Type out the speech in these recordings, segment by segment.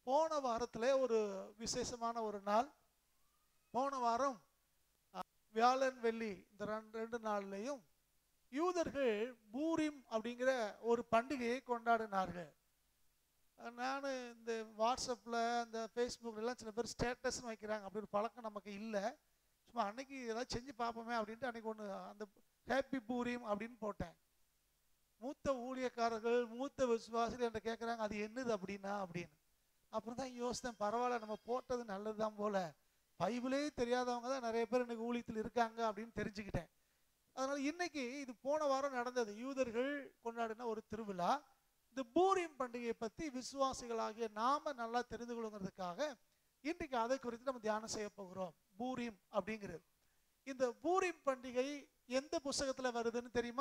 போன வாரத்தில் ஒரு விசேஷமான ஒரு நாள் போன வாரம் அஹ், வியாழன் வெள்ளி இந்த ரெண்டு ரெண்டு நாள்லையும் யூதர்கள் பூரிம் அப்படிங்கிற ஒரு பண்டிகையை கொண்டாடினார்கள் நான் இந்த வாட்ஸ்அப்பில் அந்த ஃபேஸ்புக்கில் எல்லாம் சில பேர் ஸ்டேட்டஸ்னு வைக்கிறாங்க அப்படி ஒரு பழக்கம் நமக்கு இல்லை சும்மா அன்னைக்கு ஏதாவது செஞ்சு பார்ப்போமே அப்படின்ட்டு அன்னைக்கு ஒன்று அந்த ஹேப்பி பூரிம் அப்படின்னு போட்டேன் மூத்த ஊழியக்காரர்கள் மூத்த விசுவாசிகள் என்கிட்ட கேட்குறாங்க அது என்னது அப்படின்னா அப்படின்னு அப்புறம் தான் யோசித்தேன் பரவாயில்ல நம்ம போட்டது நல்லது தான் போல பைபிளே தெரியாதவங்க தான் நிறைய பேர் இன்னைக்கு ஊழியத்தில் இருக்காங்க அப்படின்னு தெரிஞ்சுக்கிட்டேன் அதனால இன்னைக்கு இது போன வாரம் நடந்தது யூதர்கள் கொண்டாடின ஒரு திருவிழா இந்த பூரிம் பண்டிகையை பற்றி விசுவாசிகளாகிய நாம நல்லா தெரிந்து கொள்ளுங்கிறதுக்காக இன்றைக்கு அதை குறித்து நம்ம தியானம் செய்ய போகிறோம் பூரிம் அப்படிங்கிறது இந்த பூரிம் பண்டிகை எந்த புஸ்தகத்துல வருதுன்னு தெரியுமா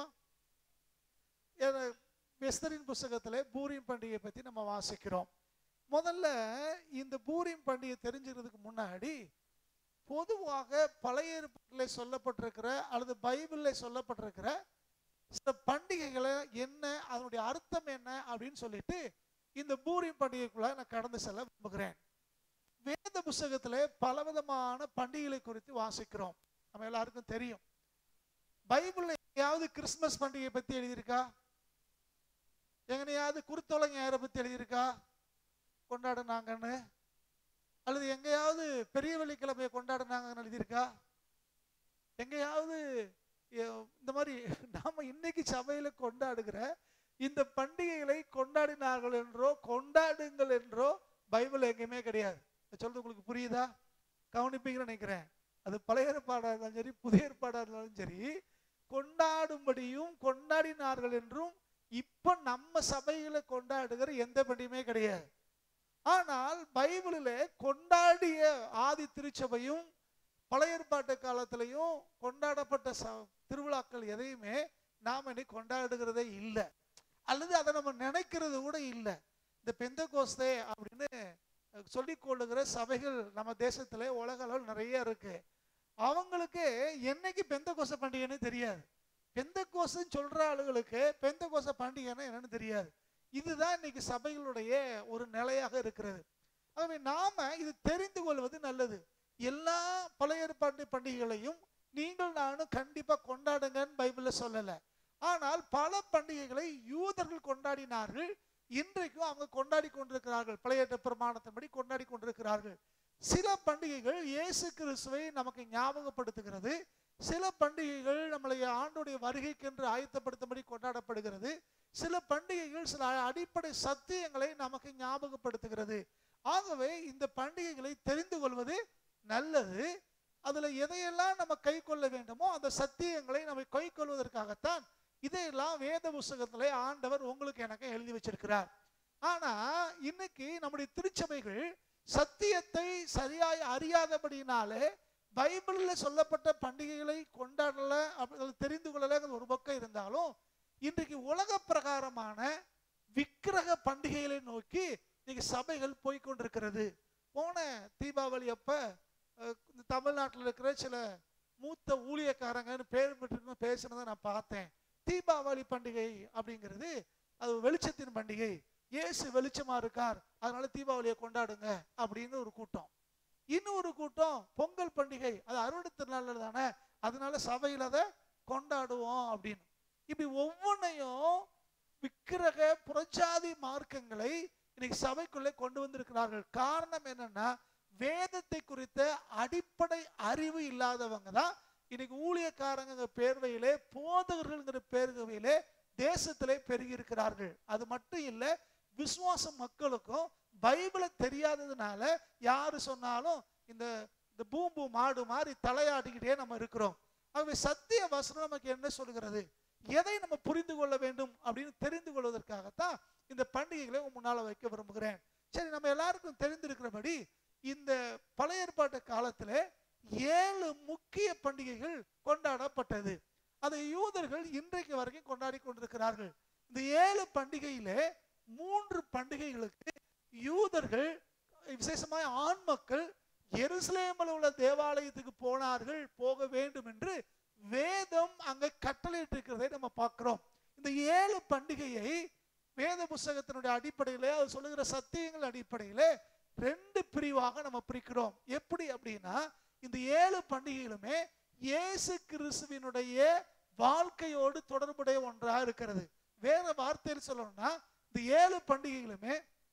ஏன்னா, எஸ்தரின் புஸ்தகத்துல பூரிம் பண்டிகையை பத்தி நம்ம வாசிக்கிறோம் முதல்ல இந்த பூரிம் பண்டிகை தெரிஞ்சுக்கிறதுக்கு முன்னாடி பொதுவாக பழைய ஏற்பாட்டில் சொல்லப்பட்டிருக்கிற அல்லது பைபிளில் சொல்லப்பட்டிருக்கிற சில பண்டிகைகளை என்ன அதனுடைய அர்த்தம் என்ன அப்படின்னு சொல்லிட்டு இந்த பூரிம் பண்டிகைக்குள்ள நான் கடந்து செல்ல விரும்புகிறேன் வேத புஸ்தகத்துல பலவிதமான பண்டிகைகளை குறித்து வாசிக்கிறோம் நம்ம எல்லாருக்கும் தெரியும் பைபிள்ல எங்கேயாவது கிறிஸ்மஸ் பண்டிகை பத்தி எழுதியிருக்கா எங்கனையாவது குருத்தோலை ஞாயிறை பத்தி எழுதியிருக்கா கொண்டாடுனாங்கன்னு அல்லது எங்கேயாவது பெரிய வெள்ளிக்கிழமையை கொண்டாடுனாங்கன்னு எழுதியிருக்கா எங்கேயாவது எ- இந்த மாதிரி நாம இன்னைக்கு சபையில கொண்டாடுகிற இந்த பண்டிகைகளை கொண்டாடினார்கள் என்றோ கொண்டாடுங்கள் என்றோ பைபிள் எங்கேயுமே கிடையாது நான் சொல்றது உங்களுக்கு புரியுதா கவனிப்பீங்கன்னு நினைக்கிறேன் அது பழைய ஏற்பாடாக இருந்தாலும் சரி புதிய ஏற்பாடாக இருந்தாலும் சரி கொண்டாடும்படியும் கொண்டாடினார்கள் என்றும் இப்ப நம்ம சபையில கொண்டாடுகிற எந்த பண்டிகையுமே கிடையாது ஆனால் பைபிளில் கொண்டாடிய ஆதி திருச்சபையும் பழைய ஏற்பாட்டு காலத்திலையும் கொண்டாடப்பட்ட ச திருவிழாக்கள் எதையுமே நாம் இன்னைக்கு கொண்டாடுகிறதே இல்லை அல்லது அதை நம்ம நினைக்கிறது கூட இல்லை இந்த பெந்த கோஸ்தே அப்படின்னு சொல்லிக் கொள்ளுகிற சபைகள் நம்ம தேசத்துல உலக அளவில் நிறைய இருக்கு அவங்களுக்கு என்னைக்கு பெந்த கோச பண்டிகைன்னு தெரியாது பெந்த கோசன்னு சொல்ற ஆளுகளுக்கு பெந்த கோச பண்டிகைன்னா என்னன்னு தெரியாது இதுதான் இன்னைக்கு சபைகளுடைய ஒரு நிலையாக இருக்கிறது ஆகவே நாம இது தெரிந்து கொள்வது நல்லது எல்லா பழைய ஏற்பாட்டு பண்டிகைகளையும் நீங்கள் நானும் கண்டிப்பா கொண்டாடுங்கன்னு பைபிள்ல சொல்லல ஆனால் பல பண்டிகைகளை யூதர்கள் கொண்டாடினார்கள் இன்றைக்கும் அவங்க கொண்டாடி கொண்டிருக்கிறார்கள் பழைய ஏற்பாட்டு பிரமாணத்தின்படி கொண்டாடி கொண்டிருக்கிறார்கள் சில பண்டிகைகள் இயேசு கிறிஸ்துவை நமக்கு ஞாபகப்படுத்துகிறது சில பண்டிகைகள் நம்மளை ஆண்டுடைய வருகைக்கென்று ஆயத்தப்படுத்தும்படி கொண்டாடப்படுகிறது சில பண்டிகைகள் சில அடிப்படை சத்தியங்களை நமக்கு ஞாபகப்படுத்துகிறது ஆகவே இந்த பண்டிகைகளை தெரிந்து கொள்வது நல்லது அதுல எதையெல்லாம் நம்ம கை கொள்ள வேண்டுமோ அந்த சத்தியங்களை நம்ம கை கொள்வதற்காகத்தான் இதையெல்லாம் வேத புஸ்தகத்திலே ஆண்டவர் உங்களுக்கு எனக்கு எழுதி வச்சிருக்கிறார் ஆனா இன்னைக்கு நம்முடைய திருச்சபைகள் சத்தியத்தை சரியாய் அறியாதபடினாலே பைபிளில் சொல்லப்பட்ட பண்டிகைகளை கொண்டாடல அப்படி தெரிந்து கொள்ளலங்கிற ஒரு பக்கம் இருந்தாலும் இன்றைக்கு உலக பிரகாரமான விக்கிரக பண்டிகைகளை நோக்கி இன்னைக்கு சபைகள் போய் கொண்டிருக்கிறது போன தீபாவளி அப்ப அஹ், இந்த தமிழ்நாட்டில் இருக்கிற சில மூத்த ஊழியக்காரங்கன்னு பேர் பெற்று பேசுனதை நான் பார்த்தேன் தீபாவளி பண்டிகை அப்படிங்கிறது அது வெளிச்சத்தின் பண்டிகை இயேசு வெளிச்சமா இருக்கார் அதனால தீபாவளியை கொண்டாடுங்க அப்படின்னு ஒரு கூட்டம் இன்னொரு கூட்டம் பொங்கல் பண்டிகை அது அறுவடை திருநாள் தானே அதனால சபையில் அதை கொண்டாடுவோம் அப்படின்னு இப்படி ஒவ்வொன்றையும் விக்கிரக புறஜாதி மார்க்கங்களை இன்னைக்கு சபைக்குள்ளே கொண்டு வந்திருக்கிறார்கள் காரணம் என்னன்னா வேதத்தை குறித்த அடிப்படை அறிவு இல்லாதவங்க தான் இன்னைக்கு ஊழியக்காரங்க பேர்வையிலே போதகர்கள்ங்கிற பேர்வையிலே தேசத்திலே பெருகி இருக்கிறார்கள் அது மட்டும் இல்ல விசுவாச மக்களுக்கும் பைபிளை தெரியாததுனால யாரு சொன்னாலும் இந்த இந்த பூம்பு மாடு மாதிரி தலையாடிக்கிட்டே நம்ம இருக்கிறோம் ஆகவே சத்திய வசனம் நமக்கு என்ன சொல்கிறது எதை நம்ம புரிந்து கொள்ள வேண்டும் அப்படின்னு தெரிந்து கொள்வதற்காகத்தான் இந்த பண்டிகைகளை உங்க முன்னால வைக்க விரும்புகிறேன் சரி நம்ம எல்லாருக்கும் தெரிந்திருக்கிறபடி இந்த பழைய ஏற்பாட்டு காலத்துல ஏழு முக்கிய பண்டிகைகள் கொண்டாடப்பட்டது அதை யூதர்கள் இன்றைக்கு வரைக்கும் கொண்டாடி கொண்டிருக்கிறார்கள் இந்த ஏழு பண்டிகையிலே மூன்று பண்டிகைகளுக்கு யூதர்கள் விசேஷமாய் ஆண் மக்கள் எருசலேமில் உள்ள தேவாலயத்துக்கு போனார்கள் போக வேண்டும் என்று வேதம் அங்க கட்டளையிட்டு இருக்கிறதை நம்ம பார்க்கிறோம் இந்த ஏழு பண்டிகையை வேத புஸ்தகத்தினுடைய அடிப்படையிலே அது சொல்லுகிற சத்தியங்கள் அடிப்படையிலே ரெண்டு பிரிவாக நம்ம பிரிக்கிறோம் எப்படி அப்படின்னா இந்த ஏழு பண்டிகைகளுமே இயேசு கிறிஸ்துவினுடைய வாழ்க்கையோடு தொடர்புடைய ஒன்றாக இருக்கிறது வேற வார்த்தையில் சொல்லணும்னா இந்த ஏழு பண்டிகைகளுமே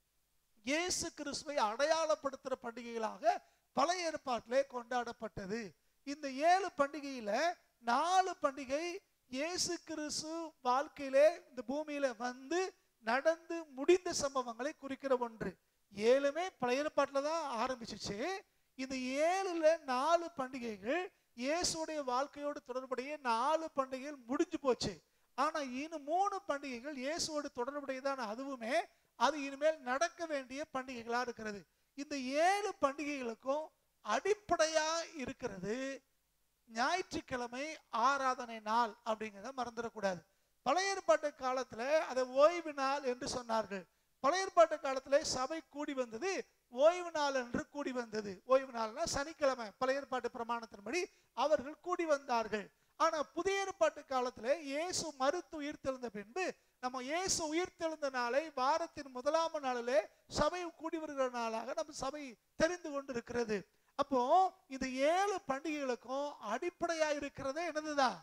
இயேசு கிறிஸ்துவை அடையாளப்படுத்துற பண்டிகைகளாக பழைய ஏற்பாட்டிலே கொண்டாடப்பட்டது இந்த ஏழு பண்டிகையில நாலு பண்டிகை இயேசு கிறிஸ்து வாழ்க்கையிலே இந்த பூமியில வந்து நடந்து முடிந்த சம்பவங்களை குறிக்கிற ஒன்று ஏழுமே பழைய ஏற்பாட்டில் தான் ஆரம்பிச்சிச்சு இந்த ஏழுல நாலு பண்டிகைகள் இயேசுடைய வாழ்க்கையோடு தொடர்புடைய நாலு பண்டிகைகள் முடிஞ்சு போச்சு ஆனா இன்னும் மூணு பண்டிகைகள் இயேசுவோடு தொடர்புடையதான அதுவுமே அது இனிமேல் நடக்க வேண்டிய பண்டிகைகளா இருக்கிறது இந்த ஏழு பண்டிகைகளுக்கும் அடிப்படையா இருக்கிறது ஞாயிற்றுக்கிழமை ஆராதனை நாள் அப்படிங்கிறத மறந்துடக்கூடாது பழைய ஏற்பாட்டு காலத்துல அதை ஓய்வு நாள் என்று சொன்னார்கள் பழைய ஏற்பாட்டு காலத்துல சபை கூடி வந்தது ஓய்வு நாள் என்று கூடி வந்தது ஓய்வு நாள்னா சனிக்கிழமை பழைய ஏற்பாட்டு பிரமாணத்தின்படி அவர்கள் கூடி வந்தார்கள் ஆனா புதிய ஏற்பாட்டு காலத்துல இயேசு மறுத்து உயிர்த்தெழுந்த பின்பு நம்ம இயேசு உயிர்த்தெழுந்த நாளை வாரத்தின் முதலாம் நாளிலே சபை கூடி வருகிற நாளாக நம்ம சபை தெரிந்து கொண்டிருக்கிறது அப்போ இந்த ஏழு பண்டிகைகளுக்கும் அடிப்படையா இருக்கிறதே என்னதுதான்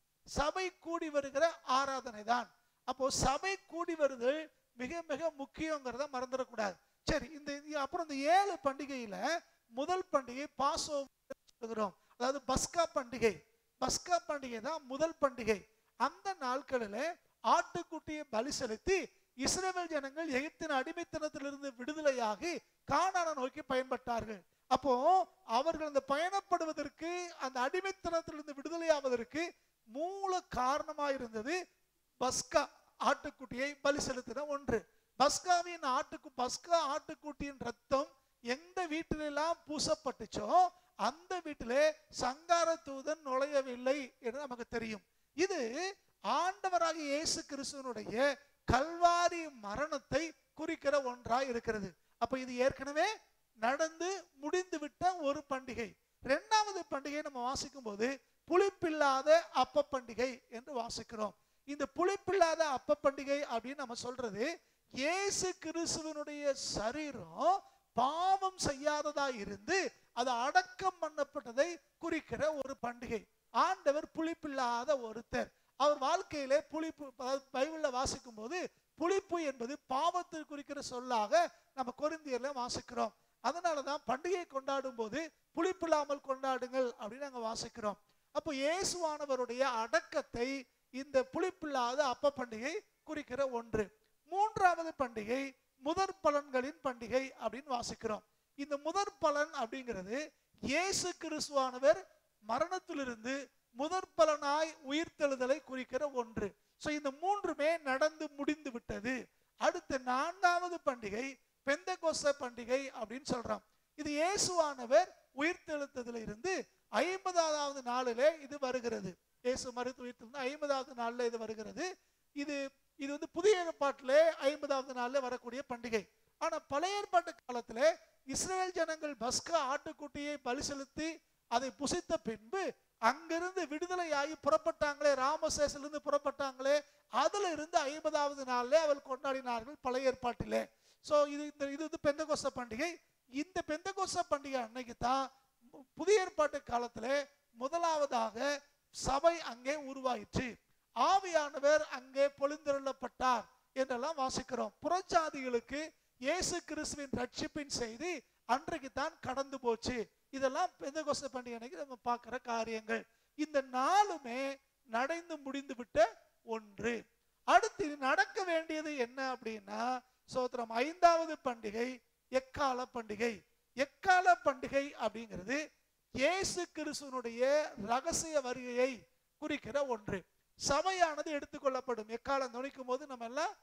சபை கூடி வருகிற ஆராதனை தான் அப்போ சபை கூடி வருது மிக மிக முக்கியங்கிறத மறந்துடக்கூடாது சரி இந்த இந்த- அப்புறம் இந்த ஏழு பண்டிகையில முதல் பண்டிகை பாசோ சொல்கிறோம் அதாவது பஸ்கா பண்டிகை பஸ்கா பண்டிகை தான் முதல் பண்டிகை அந்த நாட்களில ஆட்டுக்குட்டியை பலி செலுத்தி இஸ்ரவேல் ஜனங்கள் எகிப்தின் அடிமைத்தனத்திலிருந்து விடுதலையாகி கானானை நோக்கி பயன்பட்டார்கள் அப்போ அவர்கள் அந்த பயணப்படுவதற்கு அந்த அடிமைத்தனத்திலிருந்து விடுதலையாவதற்கு மூல காரணமா இருந்தது பஸ்கா ஆட்டுக்குட்டியை பலி செலுத்தின ஒன்று பஸ்காவின் ஆட்டுக்கு பஸ்கா ஆட்டுக்குட்டியின் ரத்தம் எந்த வீட்டிலெல்லாம் பூசப்பட்டுச்சோ அந்த வீட்டிலே சங்கார தூதன் நுழையவில்லை என்று நமக்கு தெரியும் இது ஆண்டவராகிய இயேசு கிறிஸ்துவனுடைய கல்வாரி மரணத்தை குறிக்கிற ஒன்றாய் இருக்கிறது அப்ப இது ஏற்கனவே நடந்து முடிந்து விட்ட ஒரு பண்டிகை இரண்டாவது பண்டிகை நம்ம வாசிக்கும் போது புளிப்பில்லாத அப்ப பண்டிகை என்று வாசிக்கிறோம் இந்த புளிப்பில்லாத அப்ப பண்டிகை அப்படின்னு நம்ம சொல்றது இயேசு கிறிஸ்துவனுடைய சரீரம் பாவம் செய்யாததா இருந்து அது அடக்கம் பண்ணப்பட்டதை குறிக்கிற ஒரு பண்டிகை ஆண்டவர் புளிப்பில்லாத ஒருத்தர் அவர் வாழ்க்கையிலே புளிப்பு அதாவது பைபிள்ல வாசிக்கும் போது புளிப்பு என்பது பாவத்தை குறிக்கிற சொல்லாக நம்ம கொரிந்தியர்ல வாசிக்கிறோம் அதனாலதான் பண்டிகை கொண்டாடும் போது புளிப்பில்லாமல் கொண்டாடுங்கள் அப்படின்னு நாங்க வாசிக்கிறோம் அப்போ இயேசுவானவருடைய அடக்கத்தை இந்த புளிப்பில்லாத அப்ப பண்டிகை குறிக்கிற ஒன்று மூன்றாவது பண்டிகை முதற் பலன்களின் பண்டிகை அப்படின்னு வாசிக்கிறோம் இந்த முதற் பலன் அப்படிங்கிறது இயேசு கிறிஸ்துவானவர் மரணத்திலிருந்து முதற் பலனாய் உயிர்த்தெழுதலை குறிக்கிற ஒன்று சோ இந்த மூன்றுமே நடந்து முடிந்து விட்டது அடுத்த நான்காவது பண்டிகை பெந்தகோஸ்த பண்டிகை அப்படின்னு சொல்றோம் இது இயேசுவானவர் உயிர்த்தெழுத்ததுல இருந்து ஐம்பதாவது நாளிலே இது வருகிறது இயேசு மறுத்து உயிர்த்தெழுந்து ஐம்பதாவது நாள்ல இது வருகிறது இது இது வந்து புதிய ஏற்பாட்டிலே ஐம்பதாவது நாள்ல வரக்கூடிய பண்டிகை ஆனா பழைய ஏற்பாட்டு காலத்துல இஸ்ரேல் ஜனங்கள் பஸ்கா ஆட்டுக்குட்டியை பலி செலுத்தி அதை புசித்த பின்பு அங்கிருந்து விடுதலையாகி புறப்பட்டாங்களே ராமசேசிலிருந்து புறப்பட்டாங்களே அதுல இருந்து ஐம்பதாவது நாள்ல அவள் கொண்டாடினார்கள் பழைய ஏற்பாட்டிலே சோ இது இந்த இது வந்து பெந்தகோஸ்த பண்டிகை இந்த பெந்தகோஸ்த பண்டிகை அன்னைக்கு தான் பு- புதிய ஏற்பாட்டு காலத்துல முதலாவதாக சபை அங்கே உருவாயிற்று ஆவியானவர் அங்கே பொழிந்தருளப்பட்டார் என்றெல்லாம் வாசிக்கிறோம் புறஜாதிகளுக்கு இயேசு கிறிஸ்துவின் ரட்சிப்பின் செய்தி அன்றைக்கு தான் கடந்து போச்சு இதெல்லாம் பெந்தகோஸ்த பண்டிகை அன்னைக்கு நம்ம பார்க்கிற காரியங்கள் இந்த நாளுமே நடந்து முடிந்து விட்ட ஒன்று அடுத்து இது நடக்க வேண்டியது என்ன அப்படின்னா சோத்திரம் ஐந்தாவது பண்டிகை எக்கால பண்டிகை எக்கால பண்டிகை அப்படிங்கிறது இயேசு கிறிஸ்துவனுடைய ரகசிய வருகையை குறிக்கிற ஒன்று சபையானது எடுத்துக்கொள்ளப்படும் எக்காலம் நுழைக்கும் போது நம்ம எல்லாம்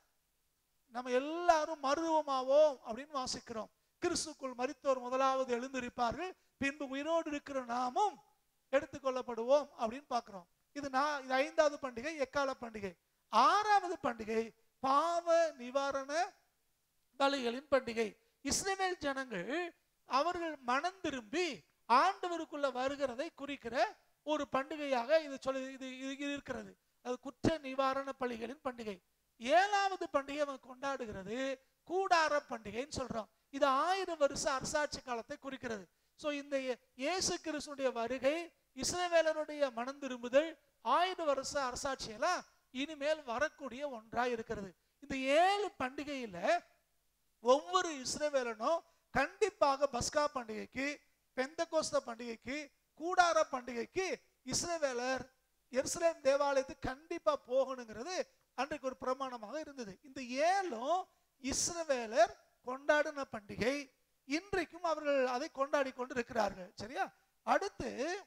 நம்ம எல்லாரும் மருவமாவோம் அப்படின்னு வாசிக்கிறோம் கிறிஸ்துக்குள் மரித்தோர் முதலாவது எழுந்திருப்பார்கள் பின்பு உயிரோடு இருக்கிற நாமும் எடுத்துக்கொள்ளப்படுவோம் அப்படின்னு பார்க்கிறோம் இது நான் இது ஐந்தாவது பண்டிகை எக்கால பண்டிகை ஆறாவது பண்டிகை பாவ நிவாரண பலிகளின் பண்டிகை இஸ்ரவேல் ஜனங்கள் அவர்கள் மனம் திரும்பி ஆண்டவருக்குள்ள வருகிறதை குறிக்கிற ஒரு பண்டிகையாக இது சொல்லி இது இது இது இருக்கிறது அது குற்ற நிவாரண பலிகளின் பண்டிகை ஏழாவது பண்டிகை அவன் கொண்டாடுகிறது கூடார பண்டிகைன்னு சொல்றோம் இது ஆயிரம் வருஷ அரசாட்சி காலத்தை குறிக்கிறது சோ இந்த இயே- இயேசு கிறிஸ்துடைய வருகை இஸ்ரவேலருடைய மனம் திரும்புதல் ஆயிரம் வருஷ அரசாட்சி எல்லாம் இனிமேல் வரக்கூடிய ஒன்றா இருக்கிறது இந்த ஏழு பண்டிகையில ஒவ்வொரு இஸ்ரவேலனும் கண்டிப்பாக பஸ்கா பண்டிகைக்கு பெந்தகோஸ்த பண்டிகைக்கு கூடார பண்டிகைக்கு இஸ்ரவேலர் எருசலேம் தேவாலயத்துக்கு கண்டிப்பா போகணுங்கிறது அன்றைக்கு ஒரு பிரமாணமாக இருந்தது இந்த ஏழும் இஸ்ரவேலர் கொண்டாடின பண்டிகை இன்றைக்கும் அவர்கள் அதை கொண்டாடி கொண்டு இருக்கிறார்கள் சரியா அடுத்து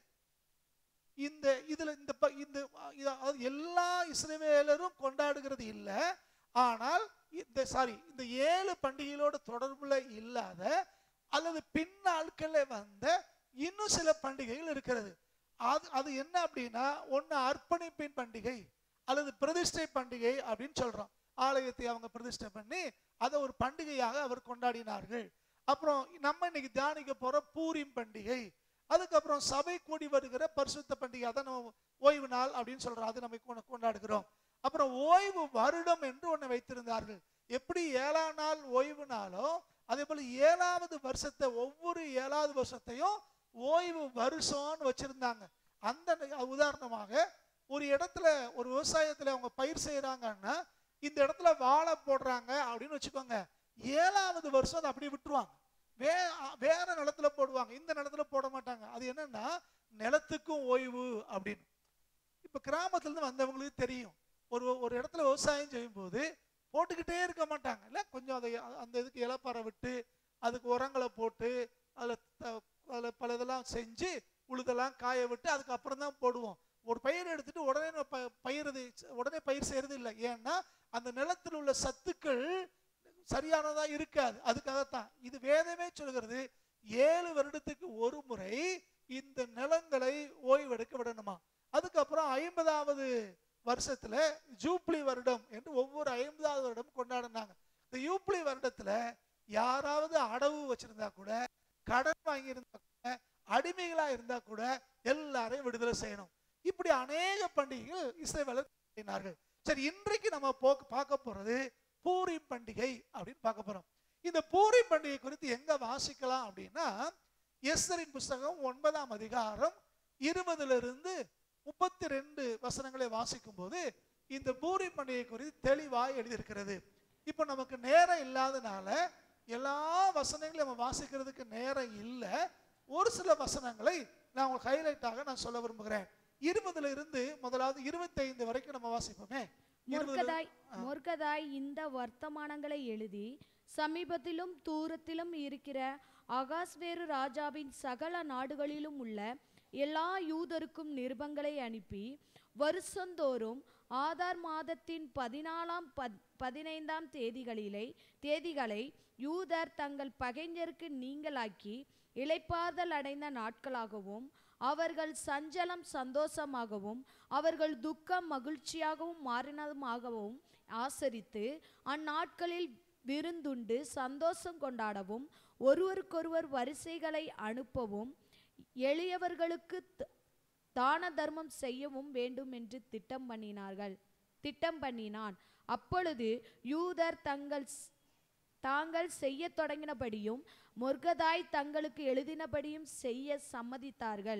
இந்த இதுல இந்த ப- இந்த இது- அதாவது எல்லா இஸ்ரவேலரும் கொண்டாடுகிறது இல்ல ஆனால் இந்த சாரி இந்த ஏழு பண்டிகைகளோட தொடர்புல இல்லாத அல்லது பின் நாட்கள்ல வந்த இன்னும் சில பண்டிகைகள் இருக்கிறது அது அது என்ன அப்படின்னா ஒண்ணு அர்ப்பணிப்பின் பண்டிகை அல்லது பிரதிஷ்டை பண்டிகை அப்படின்னு சொல்றோம் ஆலயத்தை அவங்க பிரதிஷ்டை பண்ணி அதை ஒரு பண்டிகையாக அவர் கொண்டாடினார்கள் அப்புறம் நம்ம இன்னைக்கு தியானிக்க போற பூரிம் பண்டிகை அதுக்கப்புறம் சபை கூடி வருகிற பரிசுத்த பண்டிகை அதை நம்ம ஓய்வு நாள் அப்படின்னு சொல்றோம் அது நம்ம கொண்டு- கொண்டாடுகிறோம் அப்புறம் ஓய்வு வருடம் என்று ஒண்ணு வைத்திருந்தார்கள் எப்படி ஏழாம் நாள் ஓய்வு நாளோ அதே போல ஏழாவது வருஷத்தை ஒவ்வொரு ஏழாவது வருஷத்தையும் ஓய்வு வருஷம்னு வச்சிருந்தாங்க அந்த ந- உதாரணமாக ஒரு இடத்துல ஒரு விவசாயத்துல அவங்க பயிர் செய்யறாங்கன்னா இந்த இடத்துல வாழை போடுறாங்க அப்படின்னு வச்சுக்கோங்க ஏழாவது வருஷம் அதை அப்படியே விட்டுருவாங்க வே வேற நிலத்துல போடுவாங்க இந்த நிலத்துல போட மாட்டாங்க அது என்னன்னா நிலத்துக்கும் ஓய்வு அப்படின்னு இப்ப கிராமத்துல இருந்து வந்தவங்களுக்கு தெரியும் ஒரு ஒரு இடத்துல விவசாயம் செய்யும்போது போட்டுக்கிட்டே இருக்க மாட்டாங்க இல்ல கொஞ்சம் அதை அந்த இதுக்கு இலப்பாறை விட்டு அதுக்கு உரங்களை போட்டு அதுல த- அதுல பல இதெல்லாம் செஞ்சு உழுதெல்லாம் காய விட்டு அதுக்கப்புறம் தான் போடுவோம் ஒரு பயிர் எடுத்துட்டு உடனே நம்ம ப- பயிரது உடனே பயிர் செய்யறது இல்லை ஏன்னா அந்த நிலத்தில் உள்ள சத்துக்கள் சரியானதா இருக்காது அதுக்காகத்தான் இது வேதமே சொல்கிறது ஏழு வருடத்துக்கு ஒரு முறை இந்த நிலங்களை ஓய்வெடுக்க விடணுமா அதுக்கப்புறம் ஐம்பதாவது வருஷத்துல ஜூப்ளி வருடம் என்று ஒவ்வொரு ஐம்பதாவது வருடம் கொண்டாடினாங்க இந்த யூப்ளி வருடத்துல யாராவது அடவு வச்சிருந்தா கூட கடன் வாங்கி இருந்தா கூட அடிமைகளா இருந்தா கூட எல்லாரையும் விடுதலை செய்யணும் இப்படி அநேக பண்டிகைகள் இஸ்ரேவேலர் கொண்டாடினார்கள் சரி இன்றைக்கு நம்ம போக்கு பார்க்க போறது பூரி பண்டிகை அப்படின்னு பார்க்க போறோம் இந்த பூரி பண்டிகை குறித்து எங்க வாசிக்கலாம் அப்படின்னா எஸ்தரின் புஸ்தகம் ஒன்பதாம் அதிகாரம் இருபதுல இருந்து முப்பத்தி ரெண்டு வசனங்களை வாசிக்கும் போது இந்த பூரி பண்டிகை குறித்து தெளிவாய் எழுதியிருக்கிறது இப்போ நமக்கு நேரம் இல்லாதனால எல்லா வசனங்களையும் நம்ம வாசிக்கிறதுக்கு நேரம் இல்லை ஒரு சில வசனங்களை நான் உங்களுக்கு ஹைலைட்டாக நான் சொல்ல விரும்புகிறேன் இருபதுல இருந்து முதலாவது இருபத்தைந்து வரைக்கும் நம்ம வாசிப்போமே இருபதுல மொர்கதாய் மொர்கதாய் இந்த வர்த்தமானங்களை எழுதி சமீபத்திலும் தூரத்திலும் இருக்கிற அகாஸ்வேரு ராஜாவின் சகல நாடுகளிலும் உள்ள எல்லா யூதருக்கும் நிருபங்களை அனுப்பி வருஷந்தோறும் ஆதார் மாதத்தின் பதினாலாம் பத் பதினைந்தாம் தேதிகளிலே தேதிகளை யூதர் தங்கள் பகைஞருக்கு நீங்களாக்கி இளைப்பாறுதல் அடைந்த நாட்களாகவும் அவர்கள் சஞ்சலம் சந்தோஷமாகவும் அவர்கள் துக்கம் மகிழ்ச்சியாகவும் மாறினதுமாகவும் ஆசரித்து அந்நாட்களில் விருந்துண்டு சந்தோஷம் கொண்டாடவும் ஒருவருக்கொருவர் வரிசைகளை அனுப்பவும் எளியவர்களுக்கு த- தான தர்மம் செய்யவும் வேண்டும் என்று திட்டம் பண்ணினார்கள் திட்டம் பண்ணினான் அப்பொழுது யூதர் தங்கள் ஸ்- தாங்கள் செய்யத் தொடங்கினபடியும் மொர்கதாய் தங்களுக்கு எழுதினபடியும் செய்ய சம்மதித்தார்கள்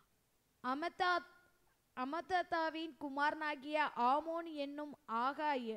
அமதா அமததாவின் குமாரனாகிய ஆமோன் என்னும் ஆகாய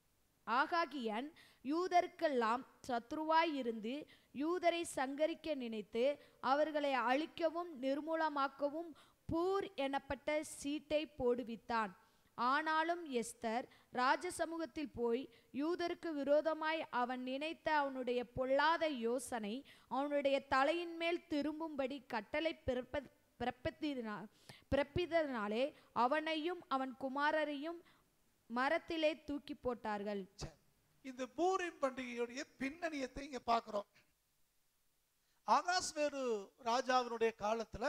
ஆகாகியன் யூதருக்கெல்லாம் சத்ருவாய் இருந்து யூதரை சங்கரிக்க நினைத்து அவர்களை அழிக்கவும் நிர்மூலமாக்கவும் பூர் எனப்பட்ட சீட்டை போடுவித்தான் ஆனாலும் எஸ்தர் ராஜ சமூகத்தில் போய் யூதருக்கு விரோதமாய் அவன் நினைத்த அவனுடைய பொல்லாத யோசனை அவனுடைய தலையின் மேல் திரும்பும்படி கட்டளை பிறப்ப பிறப்பித்தினா பிறப்பித்ததினாலே அவனையும் அவன் குமாரரையும் மரத்திலே தூக்கி போட்டார்கள் சரி. இந்த பூரிம் பண்டிகையுடைய பின்னணியத்தை இங்க பார்க்கிறோம் ஆகாஸ்வேரு ராஜாவினுடைய காலத்துல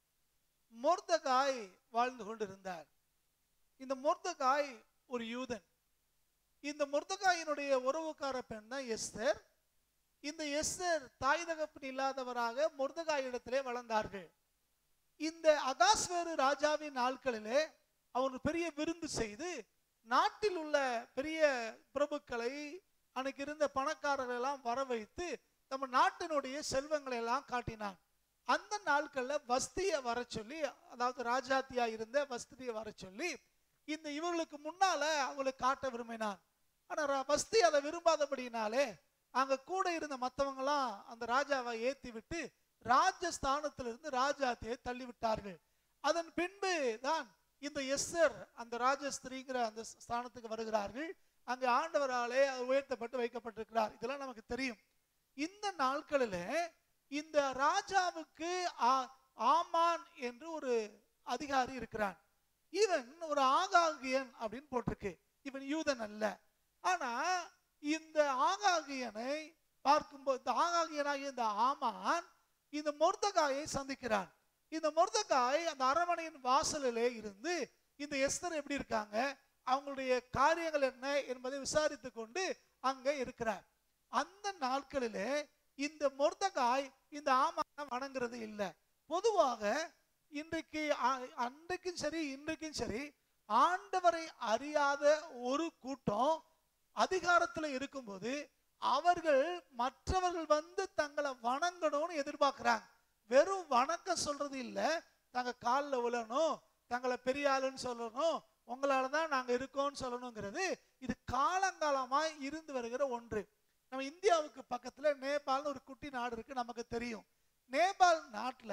மொர்தகாய் வாழ்ந்து கொண்டிருந்தார் இந்த மொர்தகாய் ஒரு யூதன் இந்த மொர்தகாயினுடைய உறவுக்கார பெண் தான் எஸ்தர் இந்த எஸ்தர் தாய் தகப்பன் இல்லாதவராக மொர்தகாய் இடத்திலே வளர்ந்தார்கள் இந்த அகாஸ்வேரு ராஜாவின் நாட்களிலே அவர் பெரிய விருந்து செய்து நாட்டில் உள்ள பெரிய பிரபுக்களை அன்னைக்கு இருந்த பணக்காரர்கள் எல்லாம் வர வைத்து நம்ம நாட்டினுடைய செல்வங்களை எல்லாம் காட்டினான் அந்த நாட்கள்ல வஸ்தியை வர சொல்லி அதாவது ராஜாத்தியா இருந்த வஸ்தியை வர சொல்லி இந்த இவர்களுக்கு முன்னால அவங்களுக்கு காட்ட விரும்பினான் ஆனா ர- வஸ்தி அதை விரும்பாதபடினாலே அங்க கூட இருந்த மத்தவங்கலாம் அந்த ராஜாவை ஏத்தி விட்டு ராஜஸ்தானத்திலிருந்து ராஜாத்தியை தள்ளி விட்டார்கள் அதன் பின்பு தான் இந்த எஸ்ஸர் அந்த ராஜஸ்திரிங்கிற அந்த ஸ்தானத்துக்கு வருகிறார்கள் அங்கு ஆண்டவராலே அவர் உயர்த்தப்பட்டு வைக்கப்பட்டிருக்கிறார் இதெல்லாம் நமக்கு தெரியும் இந்த நாட்களில் இந்த ராஜாவுக்கு ஆ- ஆமான் என்று ஒரு அதிகாரி இருக்கிறான் இவன் ஒரு ஆகாகியன் அப்படின்னு போட்டிருக்கு இவன் யூதன் அல்ல ஆனா இந்த ஆகாகியனை பார்க்கும்போது இந்த ஆகாகியனாகிய இந்த ஆமான் இந்த மொர்தகாயை சந்திக்கிறான் இந்த மொர்தகாய் அந்த அரண்மனையின் வாசலிலே இருந்து இந்த எஸ்தர் எப்படி இருக்காங்க அவங்களுடைய காரியங்கள் என்ன என்பதை விசாரித்து கொண்டு அங்க இருக்கிறார் அந்த நாட்களிலே இந்த மொர்தகாய் இந்த ஆமான வணங்குறது இல்லை பொதுவாக இன்றைக்கு அ- அன்றைக்கும் சரி இன்றைக்கும் சரி ஆண்டவரை அறியாத ஒரு கூட்டம் அதிகாரத்துல இருக்கும்போது அவர்கள் மற்றவர்கள் வந்து தங்களை வணங்கணும்னு எதிர்பார்க்கறாங்க வெறும் வணக்கம் சொல்றது இல்ல தங்க காலில் விழணும் தங்களை பெரிய ஆளுன்னு சொல்லணும் உங்களால தான் நாங்க இருக்கோம்னு சொல்லணுங்கிறது இது காலங்காலமாய் இருந்து வருகிற ஒன்று நம்ம இந்தியாவுக்கு பக்கத்துல நேபாள்னு ஒரு குட்டி நாடு இருக்கு நமக்கு தெரியும் நேபாள் நாட்டுல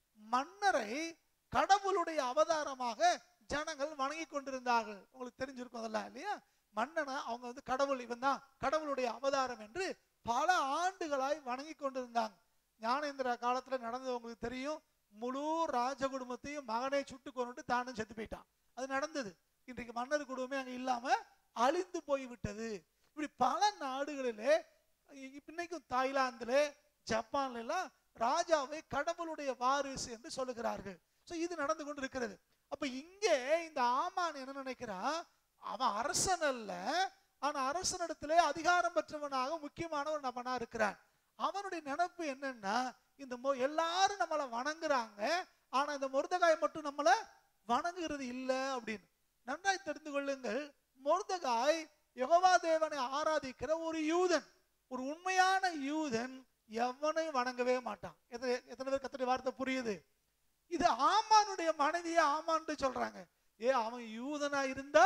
மன்னரை கடவுளுடைய அவதாரமாக ஜனங்கள் வணங்கி கொண்டிருந்தார்கள் உங்களுக்கு தெரிஞ்சிருக்கும் அதெல்லாம் இல்லையா மன்னனை அவங்க வந்து கடவுள் இவன் தான் கடவுளுடைய அவதாரம் என்று பல ஆண்டுகளாய் வணங்கி கொண்டிருந்தாங்க ஞானேந்திரா காலத்துல நடந்தது உங்களுக்கு தெரியும் முழு ராஜ குடும்பத்தையும் மகனை சுட்டு கொண்டுட்டு தானும் செத்து போயிட்டான் அது நடந்தது இன்றைக்கு மன்னர் குடும்பமே அங்க இல்லாம அழிந்து போய் விட்டது இப்படி பல நாடுகளிலே இ- இன்னைக்கும் தாய்லாந்துல ஜப்பான்ல எல்லாம் ராஜாவை கடவுளுடைய வாரிசு என்று சொல்லுகிறார்கள் சோ இது நடந்து கொண்டு இருக்கிறது அப்ப இங்கே இந்த ஆமான் என்ன நினைக்கிறான் அவன் அரசன் அல்ல ஆனா அரசனிடத்திலே அதிகாரம் பெற்றவனாக முக்கியமான ஒரு நபனா இருக்கிறான் அவனுடைய நினைப்பு என்னன்னா இந்த மொ- எல்லாரும் நம்மளை வணங்குறாங்க ஆனா இந்த முருதகாய் மட்டும் நம்மளை வணங்குகிறது இல்ல அப்படின்னு நன்றாய் தெரிந்து கொள்ளுங்கள் முருதகாய் யெகோவா தேவனை ஆராதிக்கிற ஒரு யூதன் ஒரு உண்மையான யூதன் எவனையும் வணங்கவே மாட்டான் எத்தனை எத்தனை பேர் கத்தடி வார்த்தை புரியுது இது ஆமானுடைய மனைவியை ஆமான்னு சொல்றாங்க ஏ அவன் யூதனா இருந்தா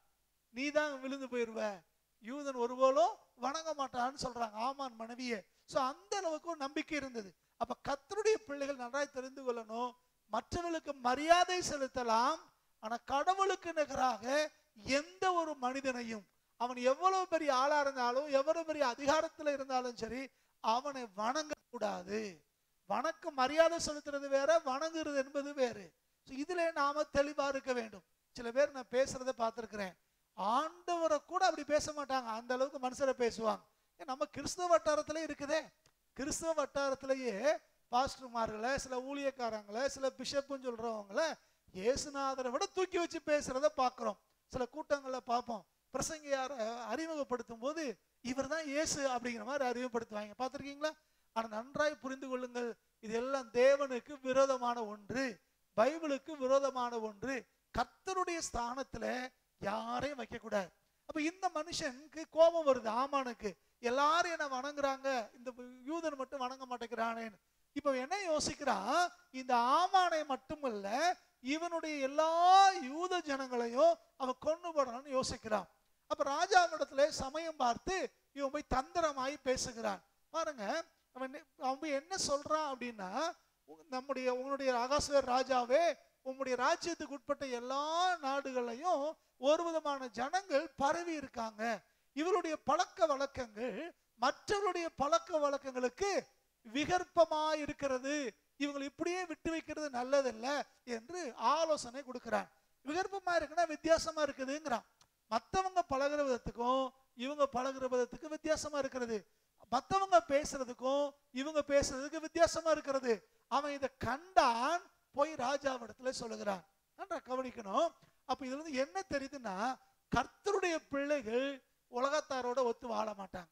நீ தான் விழுந்து போயிருவ யூதன் ஒருபோலும் வணங்க மாட்டான்னு சொல்றாங்க ஆமான் மனைவியே சோ அந்த அளவுக்கு ஒரு நம்பிக்கை இருந்தது அப்ப கத்தருடைய பிள்ளைகள் நன்றாய் தெரிந்து கொள்ளணும் மற்றவர்களுக்கு மரியாதை செலுத்தலாம் ஆனா கடவுளுக்கு நிகராக எந்த ஒரு மனிதனையும் அவன் எவ்வளவு பெரிய ஆளா இருந்தாலும் எவ்வளவு பெரிய அதிகாரத்துல இருந்தாலும் சரி அவனை வணங்க கூடாது வணக்கம் மரியாதை செலுத்துறது வேற வணங்குறது என்பது வேறு So இதுல நாம தெளிவா இருக்க வேண்டும் சில பேர் நான் பேசுறத பார்த்திருக்கிறேன் ஆண்டவரை கூட அப்படி பேச மாட்டாங்க அந்த அளவுக்கு மனுஷரை பேசுவாங்க ஏன் நம்ம கிறிஸ்தவ வட்டாரத்திலே இருக்குதே கிறிஸ்தவ வட்டாரத்திலேயே பாஸ்டர்மார்களை சில ஊழியக்காரங்களை சில பிஷப்புன்னு சொல்றவங்கள இயேசுநாதரை விட தூக்கி வச்சு பேசுறத பார்க்கிறோம் சில கூட்டங்கள்ல பார்ப்போம் பிரசங்கியார அறிமுகப்படுத்தும் போது இவர் தான் இயேசு அப்படிங்கிற மாதிரி அறிமுகப்படுத்துவாங்க பார்த்திருக்கீங்களா ஆனா நன்றாய் புரிந்து கொள்ளுங்கள் இதெல்லாம் தேவனுக்கு விரோதமான ஒன்று பைபிளுக்கு விரோதமான ஒன்று கர்த்தருடைய ஸ்தானத்துல யாரையும் வைக்க கூடாது அப்ப இந்த மனுஷனுக்கு கோபம் வருது ஆமானுக்கு எல்லாரும் என்ன வணங்குறாங்க இந்த யூதன் மட்டும் வணங்க மாட்டேங்கிறானேன்னு இப்ப என்ன யோசிக்கிறான் இந்த ஆமானை மட்டுமல்ல இவனுடைய எல்லா யூத ஜனங்களையும் அவன் கொண்டு போடணும்னு யோசிக்கிறான் அப்ப ராஜாவிடத்துல சமயம் பார்த்து இவன் போய் தந்திரமாய் பேசுகிறான் பாருங்க அவன் என்ன- அவன் போய் என்ன சொல்றான் அப்படின்னா உங்க- நம்முடைய உங்களுடைய அகாசுவர் ராஜாவே உம்முடைய ராஜ்யத்துக்கு உட்பட்ட எல்லா நாடுகளையும் ஒரு விதமான ஜனங்கள் பரவி இருக்காங்க இவருடைய பழக்க வழக்கங்கள் மற்றவருடைய பழக்க வழக்கங்களுக்கு விகற்பமா இருக்கிறது இவங்களை இப்படியே விட்டு வைக்கிறது நல்லதல்ல என்று ஆலோசனை கொடுக்கிறான் விகற்பமா இருக்குன்னா வித்தியாசமா இருக்குதுங்கிறான் மத்தவங்க பழகுற விதத்துக்கும் இவங்க பழகுற விதத்துக்கு வித்தியாசமா இருக்கிறது மத்தவங்க பேசுறதுக்கும் இவங்க பேசுறதுக்கு வித்தியாசமா இருக்கிறது அவன் இதை கண்டான் போய் ராஜாவிடத்துல சொல்லுகிறான் நன்றா கவனிக்கணும் அப்ப இதுல இருந்து என்ன தெரியுதுன்னா கர்த்தருடைய பிள்ளைகள் உலகத்தாரோட ஒத்து வாழ மாட்டாங்க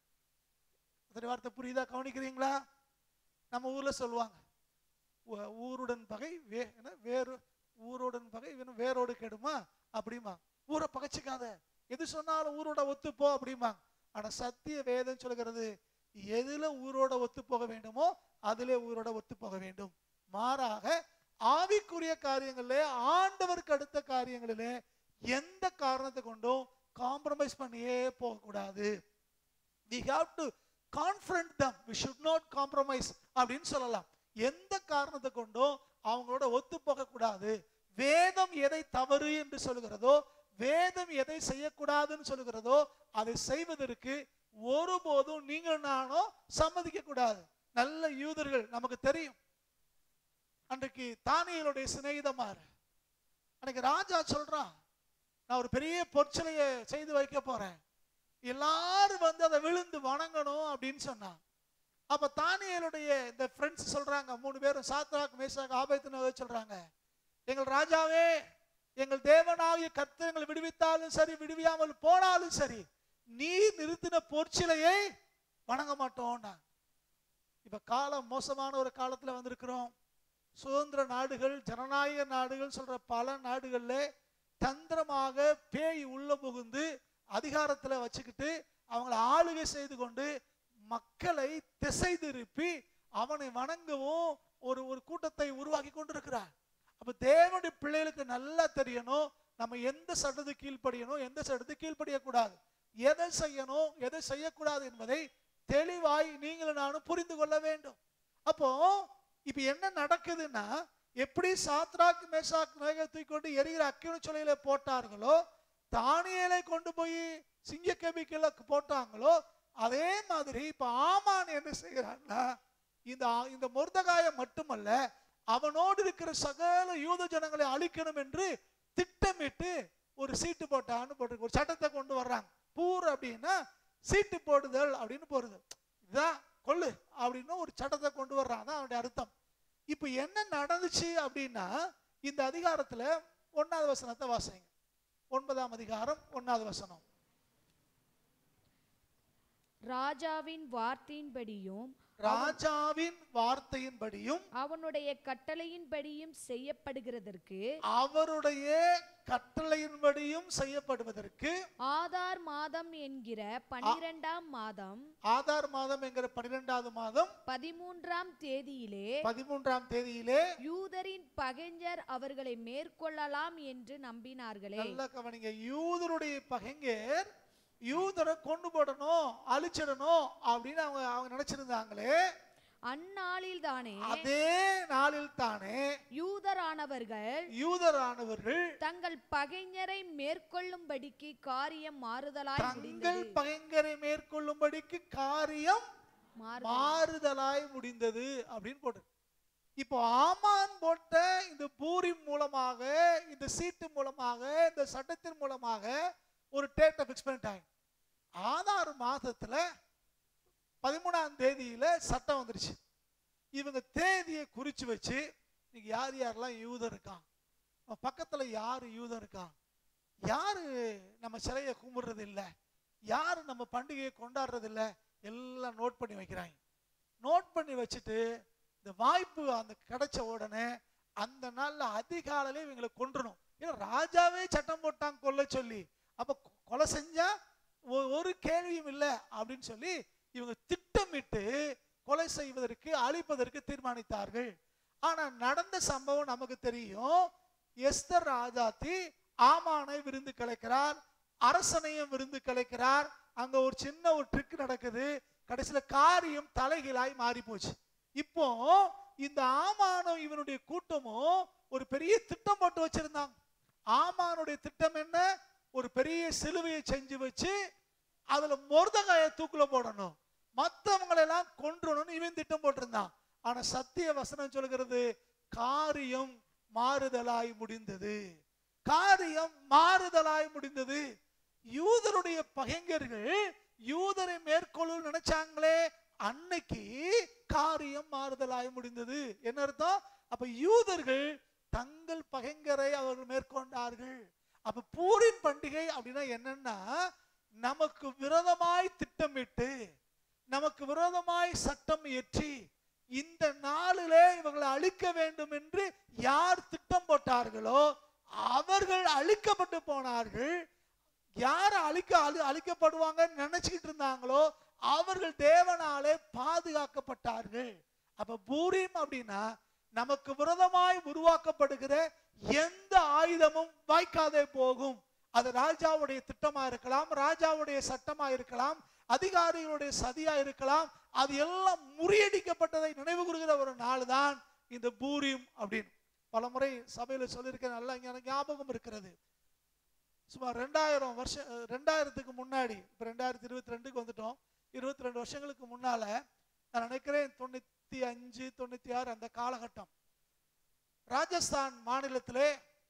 அதோட வார்த்தை புரியுதா கவனிக்கிறீங்களா நம்ம ஊர்ல சொல்லுவாங்க ஊ- ஊருடன் பகை வே என்ன வேறு ஊருடன் பகை இவன் வேரோடு கெடுமா அப்படிமா ஊரை பகைச்சிக்காத எது சொன்னாலும் ஊரோட ஒத்துப்போ அப்படிமா ஆனா சத்திய வேதம் சொல்கிறது எதுல உயிரோட ஒத்து போக வேண்டுமோ அதிலே உயிரோட ஒத்து போக வேண்டும் மாறாக ஆவிக்குரிய காரியங்களிலே ஆண்டவருக்கு அடுத்த காரியங்களிலே எந்த காரணத்தை கொண்டும் காம்ப்ரமைஸ் பண்ணியே போகக்கூடாது we have to confront them we should not compromise அப்படின்னு சொல்லலாம் எந்த காரணத்தை கொண்டும் அவங்களோட ஒத்து போக கூடாது வேதம் எதை தவறு என்று சொல்லுகிறதோ வேதம் எதை செய்யக்கூடாதுன்னு சொல்லுகிறதோ அதை செய்வதற்கு ஒருபோதும் நீங்கள் நானும் சம்மதிக்க கூடாது நல்ல யூதர்கள் நமக்கு தெரியும் அன்றைக்கு தானியலுடைய சிநேகிதமார் அன்னைக்கு ராஜா சொல்றான் நான் ஒரு பெரிய பொற்சிலையை செய்து வைக்க போறேன் எல்லாரும் வந்து அதை விழுந்து வணங்கணும் அப்படின்னு சொன்னான் அப்ப தானியலுடைய இந்த ஃப்ரெண்ட்ஸ் சொல்றாங்க மூணு பேரும் சாத்ராக் மேசாக் ஆபத்துன்னு சொல்றாங்க எங்கள் ராஜாவே எங்கள் தேவனாகிய கர்த்தர் எங்களை விடுவித்தாலும் சரி விடுவியாமல் போனாலும் சரி நீ நிறுத்தின பொற்சிலையை வணங்க மாட்டோம்னா இப்ப காலம் மோசமான ஒரு காலத்துல வந்திருக்கிறோம் சுதந்திர நாடுகள் ஜனநாயக நாடுகள் சொல்ற பல நாடுகள்ல தந்திரமாக பேய் உள்ள புகுந்து அதிகாரத்துல வச்சுக்கிட்டு அவங்கள ஆளுகை செய்து கொண்டு மக்களை திசை திருப்பி அவனை வணங்கவும் ஒரு ஒரு கூட்டத்தை உருவாக்கி கொண்டிருக்கிறார் அப்ப தேவனுடைய பிள்ளைகளுக்கு நல்லா தெரியணும் நம்ம எந்த சட்டத்துக்கு கீழ்ப்படியணும் எந்த சட்டத்துக்கு கீழ்ப்படியக்கூடாது எதை செய்யணும் எதை செய்யக்கூடாது என்பதை தெளிவாய் நீங்களும் நானும் புரிந்து கொள்ள வேண்டும் அப்போ இப்ப என்ன நடக்குதுன்னா எப்படி சாத்ராக் மேசாக் மேகத்தை கொண்டு எரிகிற அக்கினி சுளையில போட்டார்களோ தானியலை கொண்டு போய் சிங்கக்கபிக்கல போட்டாங்களோ அதே மாதிரி இப்ப ஆமான் என்ன செய்கிறான்னா இந்த இந்த முருதகாய மட்டுமல்ல அவனோடு இருக்கிற சகல யூத ஜனங்களை அழிக்கணும் என்று திட்டமிட்டு ஒரு சீட்டு போட்டான்னு போட்டு ஒரு சட்டத்தை கொண்டு வர்றாங்க பூர் அப்படின்னா சீட்டு போடுதல் அப்படின்னு போறது இதுதான் கொள்ளு அப்படின்னு ஒரு சட்டத்தை கொண்டு வர்றான் தான் அவனுடைய அர்த்தம் இப்போ என்ன நடந்துச்சு அப்படின்னா இந்த அதிகாரத்துல ஒன்னாவது வசனத்தை வாசிங்க ஒன்பதாம் அதிகாரம் ஒன்னாவது வசனம் ராஜாவின் வார்த்தையின்படியும் ராஜாவின் வார்த்தையின்படியும் அவனுடைய கட்டளையின்படியும் செய்யப்படுகிறதற்கு அவருடைய கட்டளையின்படியும் செய்யப்படுவதற்கு ஆதார் மாதம் என்கிற பனிரெண்டாம் மாதம் ஆதார் மாதம் என்கிற பன்னிரெண்டாவது மாதம் பதிமூன்றாம் தேதியிலே பதிமூன்றாம் தேதியிலே யூதரின் பகைஞர் அவர்களை மேற்கொள்ளலாம் என்று நம்பினார்களே நல்ல கவனிங்க யூதருடைய பகைஞர் யூதரை கொண்டு போடணும் அழிச்சிடணும் அப்படின்னு அவங்க அவங்க நினைச்சிருந்தாங்களே அந்நாளில் தானே அதே நாளில் தானே யூதரானவர்கள் யூதரானவர்கள் தங்கள் பகைஞரை மேற்கொள்ளும்படிக்கு காரியம் மாறுதலாய் தங்கள் முடிந்தது பகைஞரை மேற்கொள்ளும்படிக்கு காரியம் மாறு- மாறுதலாய் முடிந்தது அப்படின்னு போட்டு இப்போ ஆமான் போட்ட இந்த பூரி மூலமாக இந்த சீட்டு மூலமாக இந்த சட்டத்தின் மூலமாக ஒரு டேட்டை ஃபிக்ஸ் பண்ணிட்டாங்க ஆதார் மாதத்துல பதிமூணாம் தேதியில சட்டம் வந்துருச்சு இவங்க தேதியை குறிச்சு வச்சு இன்னைக்கு யார் யாரெல்லாம் யூதம் இருக்கான் நம்ம பக்கத்துல யாரு யூதம் இருக்கான் யாரு நம்ம சிலையை கும்பிடுறது இல்ல யாரு நம்ம பண்டிகையை கொண்டாடுறது இல்ல எல்லாம் நோட் பண்ணி வைக்கிறாங்க நோட் பண்ணி வச்சுட்டு இந்த வாய்ப்பு அந்த கிடைச்ச உடனே அந்த நாள்ல அதிகாலையில இவங்களை கொன்றணும் ஏன்னா ராஜாவே சட்டம் போட்டாங்க கொல்ல சொல்லி அப்ப கொ- கொலை செஞ்சா ஒ- ஒரு கேள்வியும் இல்லை அப்படின்னு சொல்லி இவங்க திட்டமிட்டு கொலை செய்வதற்கு அழிப்பதற்கு தீர்மானித்தார்கள் ஆனா நடந்த சம்பவம் நமக்கு தெரியும் எஸ்தர் ராஜாத்தி ஆமானை விருந்து கலைக்கிறார் அரசனையும் விருந்து கலைக்கிறார் அங்க ஒரு சின்ன ஒரு ட்ரிக் நடக்குது கடைசியில காரியம் தலைகீழாய் மாறி போச்சு இப்போ இந்த ஆமானும் இவனுடைய கூட்டமும் ஒரு பெரிய திட்டம் போட்டு வச்சிருந்தாங்க ஆமானுடைய திட்டம் என்ன ஒரு பெரிய சிலுவையை செஞ்சு வச்சு அதுல மொர்தகாய தூக்குல போடணும் மத்தவங்களை எல்லாம் கொன்றணும்னு இவன் திட்டம் போட்டிருந்தான் ஆனா சத்திய வசனம் சொல்கிறது காரியம் மாறுதலாய் முடிந்தது காரியம் மாறுதலாய் முடிந்தது யூதருடைய பகைஞர்கள் யூதரை மேற்கொள்ளும் நினைச்சாங்களே அன்னைக்கு காரியம் மாறுதலாய் முடிந்தது என்ன அர்த்தம் அப்ப யூதர்கள் தங்கள் பகைஞரை அவர்கள் மேற்கொண்டார்கள் அப்ப பூரின் பண்டிகை அப்படின்னா என்னன்னா நமக்கு விரோதமாய் திட்டமிட்டு நமக்கு விரோதமாய் சட்டம் இயற்றி இந்த நாளிலே இவர்களை அழிக்க வேண்டும் என்று யார் திட்டம் போட்டார்களோ அவர்கள் அழிக்கப்பட்டு போனார்கள் யார் அழிக்க அழி அழிக்கப்படுவாங்கன்னு நினைச்சுக்கிட்டு இருந்தாங்களோ அவர்கள் தேவனாலே பாதுகாக்கப்பட்டார்கள் அப்ப பூரீம் அப்படின்னா நமக்கு விரோதமாய் உருவாக்கப்படுகிற எந்த ஆயுதமும் வாய்க்காதே போகும் அது ராஜாவுடைய திட்டமா இருக்கலாம் ராஜாவுடைய சட்டமா இருக்கலாம் அதிகாரிகளுடைய சதியா இருக்கலாம் அது எல்லாம் முறியடிக்கப்பட்டதை நினைவு கூறுகிற ஒரு நாள் தான் இந்த பூரியம் அப்படின்னு பலமுறை சபையில சொல்லியிருக்க நல்லா எனக்கு ஞாபகம் இருக்கிறது சுமார் ரெண்டாயிரம் வருஷம் அஹ், ரெண்டாயிரத்துக்கு முன்னாடி இப்போ ரெண்டாயிரத்தி இருபத்தி ரெண்டுக்கு வந்துட்டோம் இருபத்தி ரெண்டு வருஷங்களுக்கு முன்னால நான் நினைக்கிறேன் தொண்ணூத்தி அஞ்சு தொண்ணூத்தி ஆறு அந்த காலகட்டம் ராஜஸ்தான் மாநிலத்திலே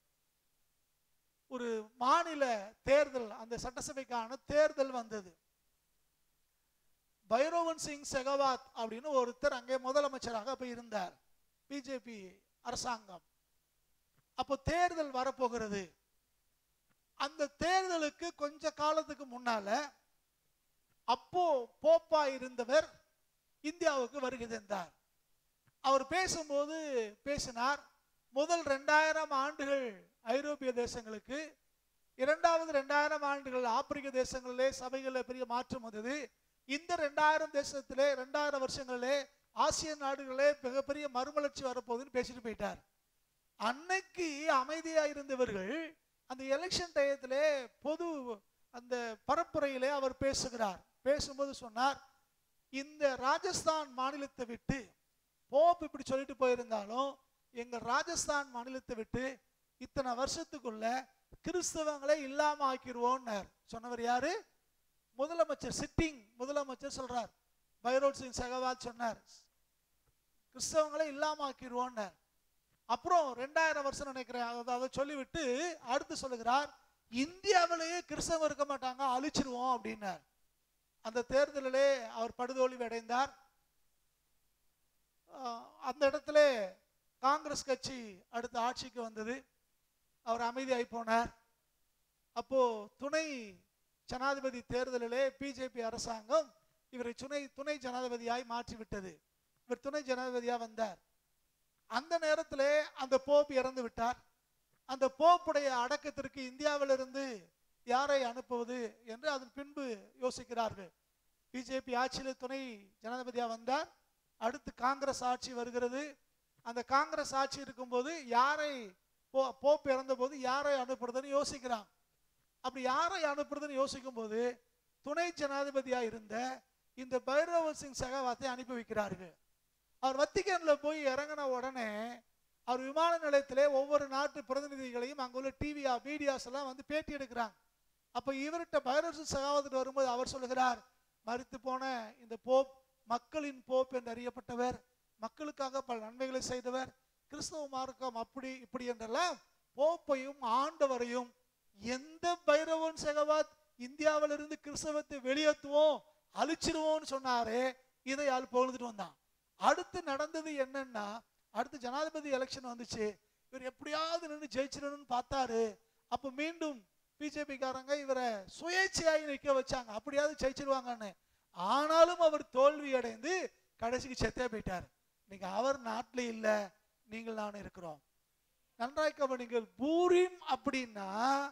ஒரு மாநில தேர்தல் அந்த சட்டசபைக்கான தேர்தல் வந்தது பைரோவன் சிங் செகவாத் அப்படின்னு ஒருத்தர் அங்கே முதலமைச்சராக அப்ப இருந்தார் பிஜேபி அரசாங்கம் அப்போ தேர்தல் வரப்போகிறது அந்த தேர்தலுக்கு கொஞ்ச காலத்துக்கு முன்னால அப்போ போப்பா இருந்தவர் இந்தியாவுக்கு வருகை தந்தார் அவர் பேசும்போது பேசினார் முதல் ரெண்டாயிரம் ஆண்டுகள் ஐரோப்பிய தேசங்களுக்கு இரண்டாவது ரெண்டாயிரம் ஆண்டுகள் ஆப்பிரிக்க தேசங்களிலே சபைகளில் பெரிய மாற்றம் வந்தது இந்த ரெண்டாயிரம் தேசத்திலே ரெண்டாயிரம் வருஷங்களிலே ஆசிய நாடுகளே மிகப்பெரிய மறுமலர்ச்சி வரப்போகுதுன்னு பேசிட்டு போயிட்டார் அன்னைக்கு அமைதியா இருந்தவர்கள் அந்த எலெக்ஷன் டயத்திலே பொது அந்த பரப்புரையிலே அவர் பேசுகிறார் பேசும்போது சொன்னார் இந்த ராஜஸ்தான் மாநிலத்தை விட்டு போப் இப்படி சொல்லிட்டு போயிருந்தாலும் எங்க ராஜஸ்தான் மாநிலத்தை விட்டு இத்தனை வருஷத்துக்குள்ள கிறிஸ்தவங்களை இல்லாம ஆக்கிடுவோம்னார் சொன்னவர் யாரு முதலமைச்சர் சிட்டிங் முதலமைச்சர் சொல்றார் பைரோட் சிங் சகவாத் சொன்னார் கிறிஸ்தவங்களை இல்லாம ஆக்கிடுவோம்னார் அப்புறம் ரெண்டாயிரம் வருஷம் நினைக்கிறேன் அதை அதை சொல்லிவிட்டு அடுத்து சொல்லுகிறார் இந்தியாவிலேயே கிறிஸ்தவம் இருக்க மாட்டாங்க அழிச்சிருவோம் அப்படின்னார் அந்த தேர்தலிலே அவர் படுதோல்வி அடைந்தார் ஆஹ் அந்த இடத்துல காங்கிரஸ் கட்சி அடுத்த ஆட்சிக்கு வந்தது அவர் அமைதியாகி போனார் அப்போ துணை ஜனாதிபதி தேர்தலிலே பிஜேபி அரசாங்கம் இவரை துணை துணை ஜனாதிபதியாய் மாற்றி விட்டது இவர் துணை ஜனாதிபதியா வந்தார் அந்த நேரத்திலே அந்த போப் இறந்து விட்டார் அந்த போப்புடைய அடக்கத்திற்கு இந்தியாவிலிருந்து யாரை அனுப்புவது என்று அதன் பின்பு யோசிக்கிறார்கள் பிஜேபி ஆட்சியில் துணை ஜனாதிபதியா வந்தார் அடுத்து காங்கிரஸ் ஆட்சி வருகிறது அந்த காங்கிரஸ் ஆட்சி இருக்கும்போது யாரை போ போப் இறந்தபோது யாரை அனுப்புறதுன்னு யோசிக்கிறான் அப்படி யாரை அனுப்புறதுன்னு யோசிக்கும் போது துணை ஜனாதிபதியா இருந்த இந்த பைரவ சிங் சகாவாத்தை அனுப்பி வைக்கிறார்கள் அவர் வத்திக்கன்ல போய் இறங்கின உடனே அவர் விமான நிலையத்திலே ஒவ்வொரு நாட்டு பிரதிநிதிகளையும் அங்குள்ள டிவியா மீடியாஸ் எல்லாம் வந்து பேட்டி எடுக்கிறாங்க அப்ப இவர்கிட்ட பைரவ சிங் சகாவத்துட்டு வரும்போது அவர் சொல்லுகிறார் மறித்து போன இந்த போப் மக்களின் போப் என்று அறியப்பட்டவர் மக்களுக்காக பல நன்மைகளை செய்தவர் கிறிஸ்தவ மார்க்கம் அப்படி இப்படி என்றெல்லாம் போப்பையும் ஆண்டவரையும் எந்த பைரவன் செகவாத் இந்தியாவிலிருந்து கிறிஸ்தவத்தை வெளியேற்றுவோம் அழிச்சிருவோம்னு சொன்னாரே இதை ஆள் புகழ்ந்துட்டு வந்தான் அடுத்து நடந்தது என்னன்னா அடுத்து ஜனாதிபதி எலெக்ஷன் வந்துச்சு இவர் எப்படியாவது நின்று ஜெயிச்சிடணும்னு பார்த்தாரு அப்ப மீண்டும் பிஜேபி காரங்க இவரை சுயேட்சையாகி நிற்க வச்சாங்க அப்படியாவது ஜெயிச்சிருவாங்கன்னு ஆனாலும் அவர் தோல்வி அடைந்து கடைசிக்கு செத்தே போயிட்டார் நீங்க அவர் நாட்டில் இல்ல நீங்கள் நான் இருக்கிறோம் நன்றாய் கவனிங்கள் பூரிம் அப்படின்னா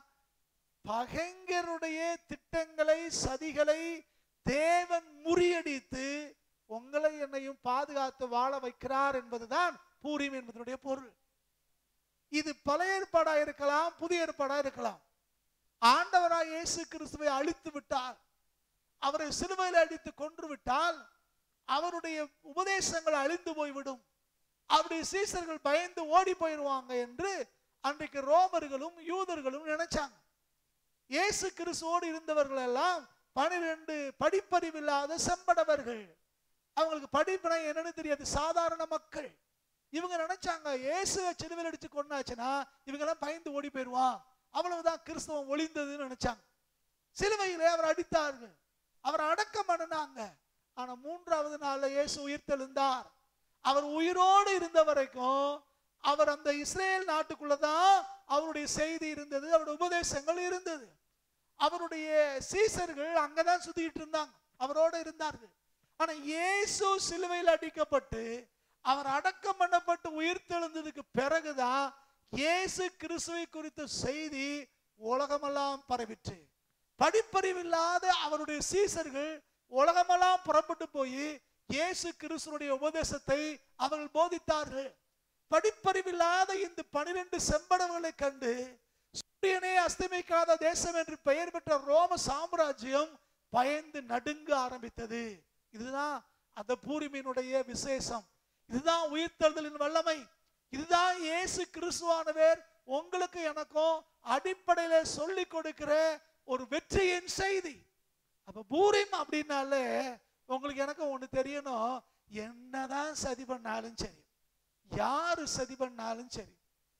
பகைஞருடைய திட்டங்களை சதிகளை தேவன் முறியடித்து உங்களை என்னையும் பாதுகாத்து வாழ வைக்கிறார் என்பதுதான் பூரிம் என்பதனுடைய பொருள் இது பழைய ஏற்பாடா இருக்கலாம் புதிய ஏற்பாடா இருக்கலாம் ஆண்டவராய் இயேசு கிறிஸ்துவை அழித்து விட்டார் அவரை சிலுவையில் அடித்து கொன்று விட்டால் அவருடைய உபதேசங்கள் அழிந்து போய்விடும் அவருடைய சீசர்கள் பயந்து ஓடி போயிடுவாங்க என்று அன்றைக்கு ரோமர்களும் யூதர்களும் நினைச்சாங்க இயேசு கிறிஸ்துவோடு இருந்தவர்கள் எல்லாம் பனிரெண்டு படிப்பறிவில்லாத செம்படவர்கள் அவங்களுக்கு படிப்புனா என்னன்னு தெரியாது சாதாரண மக்கள் இவங்க நினைச்சாங்க இயேசுவை சிலுவையில் அடிச்சு கொண்டாச்சுன்னா இவங்க எல்லாம் பயந்து ஓடி போயிடுவான் அவ்வளவுதான் கிறிஸ்தவம் ஒளிந்ததுன்னு நினைச்சாங்க சிலுவையிலே அவர் அடித்தார்கள் அவர் அடக்கம் பண்ணினாங்க ஆனா மூன்றாவது நாள்ல இயேசு உயிர்த்தெழுந்தார் அவர் உயிரோடு இருந்த வரைக்கும் அவர் அந்த இஸ்ரேல் நாட்டுக்குள்ளதான் அவருடைய செய்தி இருந்தது அவருடைய உபதேசங்கள் இருந்தது அவருடைய சீசர்கள் அங்கதான் சுத்திட்டு இருந்தாங்க அவரோட இருந்தார்கள் ஆனா இயேசு சிலுவையில் அடிக்கப்பட்டு அவர் அடக்கம் பண்ணப்பட்டு உயிர்த்தெழுந்ததுக்கு பிறகுதான் இயேசு கிறிஸ்துவை குறித்த செய்தி உலகமெல்லாம் பரவிற்று படிப்பறிவில்லாத அவருடைய சீசர்கள் உலகமெல்லாம் புறப்பட்டு போய் இயேசு கிறிஸ்துனுடைய உபதேசத்தை அவர்கள் போதித்தார்கள் படிப்பறிவில்லாத இந்த பனிரெண்டு செம்படவர்களை கண்டு சூரியனே அஸ்தமிக்காத தேசம் என்று பெயர் பெற்ற ரோம சாம்ராஜ்யம் பயந்து நடுங்க ஆரம்பித்தது இதுதான் அந்த பூரிமையினுடைய விசேஷம் இதுதான் உயிர்த்தெழுதலின் வல்லமை இதுதான் இயேசு கிறிஸ்துவானவர் உங்களுக்கு எனக்கும் அடிப்படையில சொல்லி கொடுக்கிற ஒரு வெற்றியின் செய்தி அப்ப பூரிம் அப்படின்னாலே உங்களுக்கு எனக்கு ஒண்ணு தெரியணும் என்னதான் சதி பண்ணாலும் சரி யாரு சதி பண்ணாலும் சரி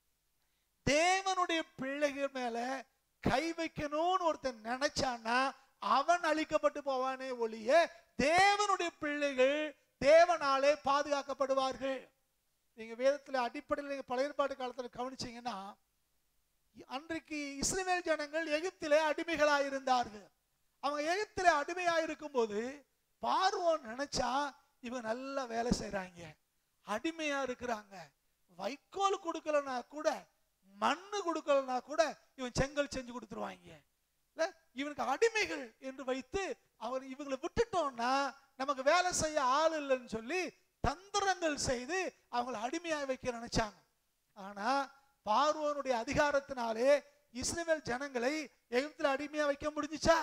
தேவனுடைய பிள்ளைகள் மேல கை வைக்கணும்னு ஒருத்தன் நினைச்சான்னா அவன் அழிக்கப்பட்டு போவானே ஒழிய தேவனுடைய பிள்ளைகள் தேவனாலே பாதுகாக்கப்படுவார்கள் நீங்க வேதத்துல அடிப்படையில் நீங்க பழைய ஏற்பாட்டு காலத்துல கவனிச்சீங்கன்னா அன்றைக்கு இஸ்ரவேல் ஜனங்கள் எகிப்திலே அடிமைகளாக இருந்தார்கள் அவங்க எகிப்திலே அடிமையாக இருக்கும்போது பார்வோன் நினைச்சா இவங்க நல்லா வேலை செய்றாங்க அடிமையா இருக்கிறாங்க வைக்கோல் கொடுக்கலனா கூட மண்ணு கொடுக்கலனா கூட இவன் செங்கல் செஞ்சு கொடுத்துருவாங்க இல்ல இவனுக்கு அடிமைகள் என்று வைத்து அவர் இவங்களை விட்டுட்டோம்னா நமக்கு வேலை செய்ய ஆள் இல்லைன்னு சொல்லி தந்திரங்கள் செய்து அவங்களை அடிமையாக வைக்க நினைச்சாங்க ஆனா பார்வோனுடைய அதிகாரத்தினாலே இஸ்ரவேல் ஜனங்களை எகிப்தில் அடிமையா வைக்க முடிஞ்சுச்சா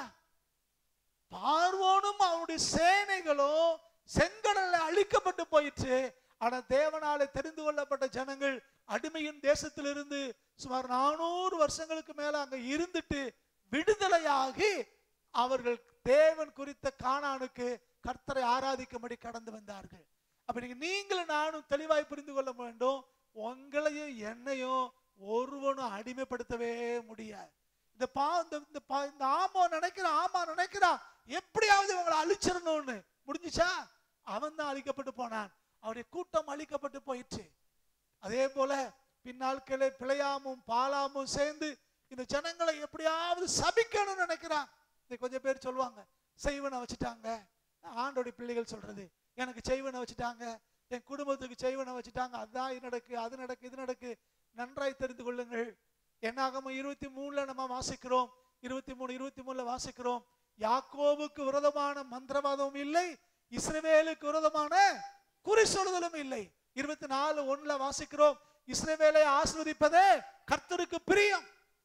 பார்வோனும் அவனுடைய சேனைகளும் செங்கடல்ல அழிக்கப்பட்டு போயிற்று ஆனா தேவனாலே தெரிந்து கொள்ளப்பட்ட ஜனங்கள் அடிமையின் தேசத்திலிருந்து சுமார் நானூறு வருஷங்களுக்கு மேல அங்க இருந்துட்டு விடுதலையாகி அவர்கள் தேவன் குறித்த கானானுக்கு கர்த்தரை ஆராதிக்கும்படி கடந்து வந்தார்கள் அப்ப நீங்க நீங்களும் நானும் தெளிவாய் புரிந்து கொள்ள வேண்டும் உங்களையும் என்னையும் ஒருவனும் அடிமைப்படுத்தவே முடியாது இந்த பா இந்த இந்த பா இந்த ஆமா நினைக்கிறான் ஆமா நினைக்கிறான் எப்படியாவது இவங்களை அழிச்சிடணும்னு முடிஞ்சுச்சா அவன் தான் அழிக்கப்பட்டு போனான் அவருடைய கூட்டம் அழிக்கப்பட்டு போயிற்று அதே போல பின்னாட்களே பிழையாமும் பாலாமும் சேர்ந்து இந்த ஜனங்களை எப்படியாவது சபிக்கணும்னு நினைக்கிறான் இது கொஞ்சம் பேர் சொல்லுவாங்க செய்வனை வச்சுட்டாங்க ஆண்டோடைய பிள்ளைகள் சொல்றது எனக்கு செய்வனை வச்சுட்டாங்க என் குடும்பத்துக்கு செய்வனை வச்சுட்டாங்க அதான் இது நடக்கு அது நடக்கு இது நடக்கு நன்றாய் தெரிந்து கொள்ளுங்கள் என்னாகம இருபத்தி மூணுல நம்ம வாசிக்கிறோம் இருபத்தி மூணு இருபத்தி மூணுல வாசிக்கிறோம் யாக்கோபுக்கு விரோதமான மந்திரவாதமும் இல்லை இஸ்ரவேலுக்கு விரோதமான குறி சொல்லுதலும் இல்லை இருபத்தி நாலு ஒண்ணுல வாசிக்கிறோம் இஸ்ரவேலை ஆசிர்வதிப்பதே கர்த்தருக்கு பிரியம்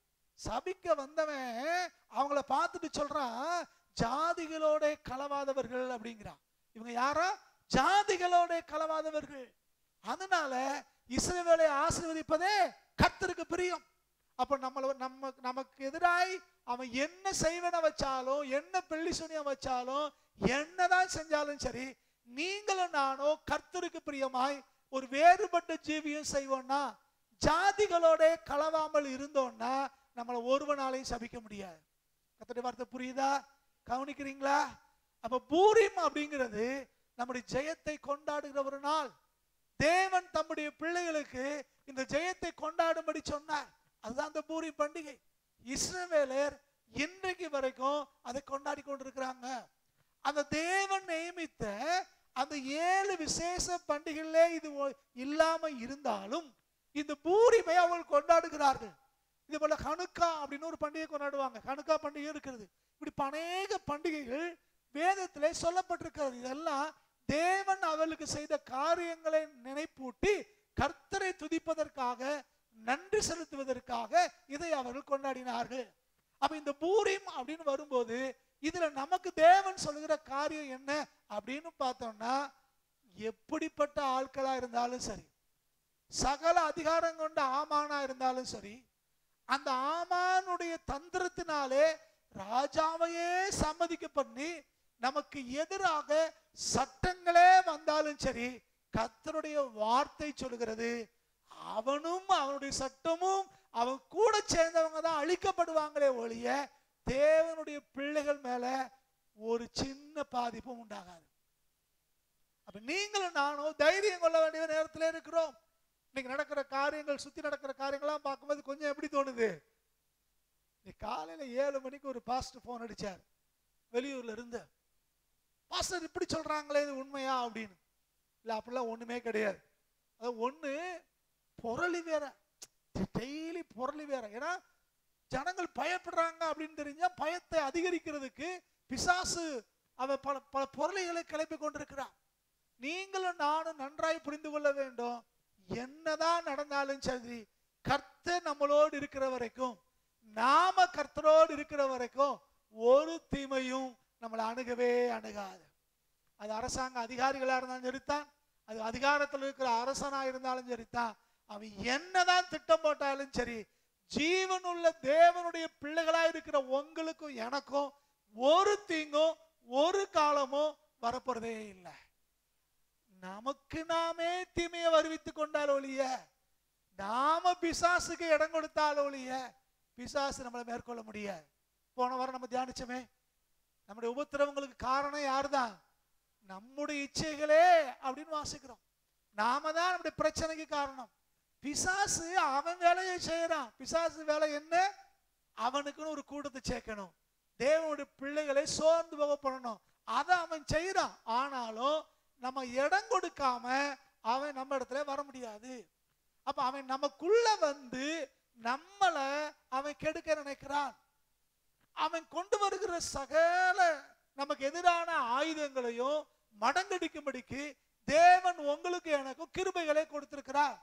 சபிக்க வந்தவன் அவங்கள பார்த்துட்டு சொல்றான் ஜாதிகளோட கலவாதவர்கள் அப்படிங்கிறான் இவங்க யாரா ஜாதிகளோட கலவாதவர்கள் அதனால இஸ்ரவேலை ஆசீர்வதிப்பதே கர்த்தருக்கு பிரியம் அப்ப நம்மள நம்ம நமக்கு எதிராய் அவன் என்ன செய்வன வச்சாலும் என்ன பெள்ளி சுனியம் வச்சாலும் என்னதான் செஞ்சாலும் சரி நீங்களும் நானும் கர்த்தருக்கு பிரியமாய் ஒரு வேறுபட்ட ஜீவியம் செய்வோம்னா ஜாதிகளோட கலவாமல் இருந்தோம்னா நம்மளை ஒருவனாலையும் சபிக்க முடியாது கர்த்தருடைய வார்த்தை புரியுதா கவனிக்கிறீங்களா அப்ப பூரிம் அப்படிங்கிறது நம்முடைய ஜெயத்தை கொண்டாடுகிற ஒரு நாள் தேவன் தம்முடைய பிள்ளைகளுக்கு இந்த ஜெயத்தை கொண்டாடும்படி சொன்னார் அதுதான் அந்த பூரி பண்டிகை இஸ்ரவேலர் இன்றைக்கு வரைக்கும் அதை கொண்டாடி கொண்டிருக்கிறாங்க அந்த தேவன் நியமித்த அந்த ஏழு விசேஷ பண்டிகைகளே இது ஒ- இல்லாம இருந்தாலும் இந்த பூரிமை அவர்கள் கொண்டாடுகிறார்கள் இது போல ஹனுக்கா அப்படின்னு ஒரு பண்டிகை கொண்டாடுவாங்க ஹனுக்கா பண்டிகை இருக்கிறது இப்படி அநேக பண்டிகைகள் வேதத்திலே சொல்லப்பட்டிருக்கிறது இதெல்லாம் தேவன் அவர்களுக்கு செய்த காரியங்களை நினைப்பூட்டி கர்த்தரை துதிப்பதற்காக நன்றி செலுத்துவதற்காக இதை அவர்கள் கொண்டாடினார்கள் அப்ப இந்த பூரிம் அப்படின்னு வரும்போது இதுல நமக்கு தேவன் சொல்லுகிற காரியம் என்ன அப்படின்னு பார்த்தோம்னா எப்படிப்பட்ட ஆட்களா இருந்தாலும் சரி சகல அதிகாரம் கொண்ட ஆமானா இருந்தாலும் சரி அந்த ஆமானுடைய தந்திரத்தினாலே ராஜாவையே சம்மதிக்க பண்ணி நமக்கு எதிராக சட்டங்களே வந்தாலும் சரி கர்த்தருடைய வார்த்தை சொல்லுகிறது அவனும் அவனுடைய சட்டமும் அவன் கூட சேர்ந்தவங்க தான் அழிக்கப்படுவாங்களே ஒழிய தேவனுடைய பிள்ளைகள் மேல ஒரு சின்ன பாதிப்பும் உண்டாகாது அப்ப நீங்களும் நானும் தைரியம் கொள்ள வேண்டிய நேரத்துல இருக்கிறோம் இன்னைக்கு நடக்கிற காரியங்கள் சுத்தி நடக்கிற காரியங்கள்லாம் பார்க்கும்போது கொஞ்சம் எப்படி தோணுது இன்னைக்கு காலையில ஏழு மணிக்கு ஒரு பாஸ்டர் போன் அடிச்சார் வெளியூர்ல இருந்து பாஸ்டர் இப்படி சொல்றாங்களே இது உண்மையா அப்படின்னு இல்ல அப்படிலாம் ஒண்ணுமே கிடையாது அது ஒண்ணு புரளி வேற டெய்லி புரளி வேற ஏன்னா ஜனங்கள் பயப்படுறாங்க அப்படின்னு தெரிஞ்சா பயத்தை அதிகரிக்கிறதுக்கு பிசாசு அவன் பல பல பொருளைகளை கிளப்பி கொண்டிருக்கிறான் நீங்களும் நானும் நன்றாய் புரிந்து கொள்ள வேண்டும் என்னதான் நடந்தாலும் சரி கர்த்தர் நம்மளோடு இருக்கிற வரைக்கும் நாம கர்த்தரோடு இருக்கிற வரைக்கும் ஒரு தீமையும் நம்மளை அணுகவே அணுகாது அது அரசாங்க அதிகாரிகளா இருந்தாலும் சரிதான் அது அதிகாரத்தில் இருக்கிற அரசனா இருந்தாலும் சரிதான் அவன் என்னதான் திட்டம் போட்டாலும் சரி ஜீவனுள்ள தேவனுடைய பிள்ளைகளா இருக்கிற உங்களுக்கும் எனக்கும் ஒரு தீங்கும் ஒரு காலமும் வரப்போறதே இல்லை நமக்கு நாமே தீமையை வருவித்துக் கொண்டால் ஒழிய நாம பிசாசுக்கு இடம் கொடுத்தால் ஒழிய பிசாசு நம்மளை மேற்கொள்ள முடியாது போன வாரம் நம்ம தியானிச்சோமே நம்முடைய உபத்திரவங்களுக்கு காரணம் யாருதான் நம்முடைய இச்சைகளே அப்படின்னு வாசிக்கிறோம் நாம தான் நம்முடைய பிரச்சனைக்கு காரணம் பிசாசு அவன் வேலையை செய்யறான் பிசாசு வேலை என்ன அவனுக்குன்னு ஒரு கூட்டத்தை சேர்க்கணும் தேவனுடைய பிள்ளைகளை சோர்ந்து போக பண்ணணும் அதை அவன் செய்யறான் ஆனாலும் நம்ம இடம் கொடுக்காம அவன் நம்ம இடத்துல வர முடியாது அப்ப அவன் நமக்குள்ள வந்து நம்மளை அவன் கெடுக்க நினைக்கிறான் அவன் கொண்டு வருகிற சகல நமக்கு எதிரான ஆயுதங்களையும் மடங்கடிக்கும்படிக்கு தேவன் உங்களுக்கு எனக்கும் கிருபைகளை கொடுத்திருக்கிறார்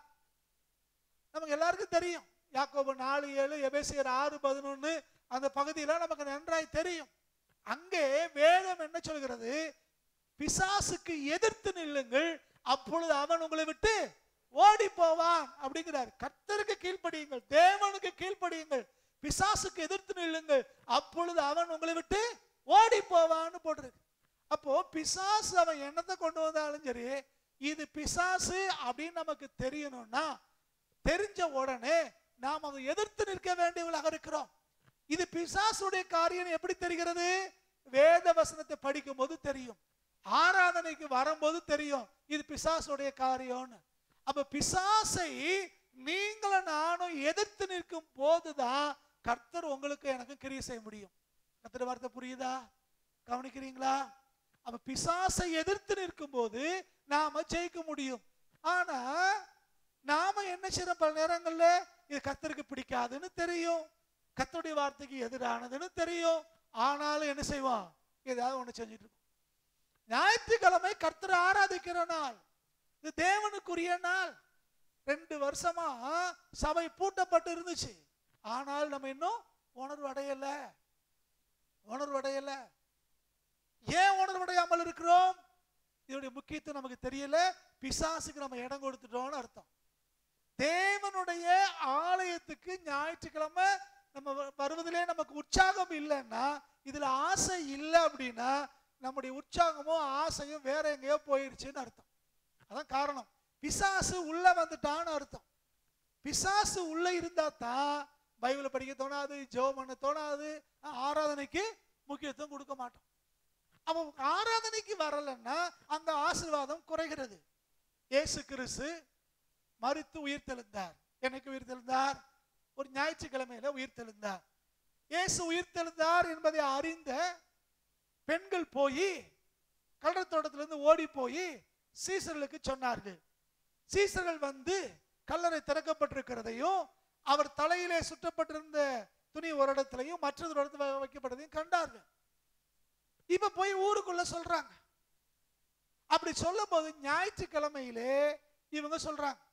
நமக்கு எல்லாருக்கும் தெரியும் யாக்கோபு நாலு ஏழு எபேசியர் ஆறு பதினொன்னு அந்த பகுதியில நமக்கு நன்றாய் தெரியும் அங்கே வேதம் என்ன சொல்கிறது பிசாசுக்கு எதிர்த்து நில்லுங்கள் அப்பொழுது அவன் உங்களை விட்டு ஓடி போவான் அப்படிங்கிறார் கர்த்தருக்கு கீழ்ப்படியுங்கள் தேவனுக்கு கீழ்ப்படியுங்கள் பிசாசுக்கு எதிர்த்து நில்லுங்கள் அப்பொழுது அவன் உங்களை விட்டு ஓடி போவான்னு போட்டிருக்கு அப்போ பிசாசு அவன் என்னத்தை கொண்டு வந்தாலும் சரி இது பிசாசு அப்படின்னு நமக்கு தெரியணும்னா தெரிஞ்ச உடனே நாம் அதை எதிர்த்து நிற்க வேண்டியவர்களாக இருக்கிறோம் இது பிசாசுடைய காரியம் எப்படி தெரிகிறது வேத வசனத்தை படிக்கும் போது தெரியும் ஆராதனைக்கு வரும்போது தெரியும் இது பிசாசுடைய காரியம்னு அப்ப பிசாசை நீங்களும் நானும் எதிர்த்து நிற்கும் போதுதான் கர்த்தர் உங்களுக்கு எனக்கு கிரியை செய்ய முடியும் கர்த்தர் வார்த்தை புரியுதா கவனிக்கிறீங்களா அப்ப பிசாசை எதிர்த்து நிற்கும் போது நாம ஜெயிக்க முடியும் ஆனா நாம என்ன செய்யறோம் பல நேரங்கள்ல இது கர்த்தருக்கு பிடிக்காதுன்னு தெரியும் கர்த்தருடைய வார்த்தைக்கு எதிரானதுன்னு தெரியும் ஆனாலும் என்ன செய்வான் ஏதாவது ஒண்ணு செஞ்சுட்டு இருக்கும் ஞாயிற்றுக்கிழமை கர்த்தரை ஆராதிக்கிற நாள் இது தேவனுக்குரிய நாள் ரெண்டு வருஷமா சபை பூட்டப்பட்டு இருந்துச்சு ஆனால் நம்ம இன்னும் உணர்வு அடையல உணர்வு அடையல ஏன் உணர்வு அடையாமல் இருக்கிறோம் இதனுடைய முக்கியத்துவம் நமக்கு தெரியல பிசாசுக்கு நம்ம இடம் கொடுத்துட்டோம்னு அர்த்தம் தேவனுடைய ஆலயத்துக்கு ஞாயிற்றுக்கிழமை நம்ம வ- வருவதிலே நமக்கு உற்சாகம் இல்லைன்னா இதுல ஆசை இல்லை அப்படின்னா நம்முடைய உற்சாகமும் ஆசையும் வேற எங்கேயோ போயிடுச்சுன்னு அர்த்தம் அதான் காரணம் பிசாசு உள்ள வந்துட்டான்னு அர்த்தம் பிசாசு உள்ள இருந்தா தான் பைபிளை படிக்க தோணாது ஜெபம் பண்ண தோணாது ஆ- ஆராதனைக்கு முக்கியத்துவம் கொடுக்க மாட்டோம் அவன் ஆராதனைக்கு வரலைன்னா அந்த ஆசீர்வாதம் குறைகிறது இயேசு கிறிஸ்து மரித்து உயிர்த்தெழுந்தார் என்னைக்கு உயிர்த்தெழுந்தார் ஒரு ஞாயிற்றுக்கிழமையில உயிர்த்தெழுந்தார் இயேசு உயிர்த்தெழுந்தார் என்பதை அறிந்த பெண்கள் போய் கல்லறத்தோட்டத்திலிருந்து ஓடி போய் சீசர்களுக்கு சொன்னார்கள் சீசர்கள் வந்து கல்லறை திறக்கப்பட்டிருக்கிறதையும் அவர் தலையிலே சுற்றப்பட்டிருந்த துணி ஒரு இடத்துலையும் மற்றொரு இடத்துல வ- வைக்கப்பட்டதையும் கண்டார்கள் இப்ப போய் ஊருக்குள்ள சொல்றாங்க அப்படி சொல்லும் போது ஞாயிற்றுக்கிழமையிலே இவங்க சொல்றாங்க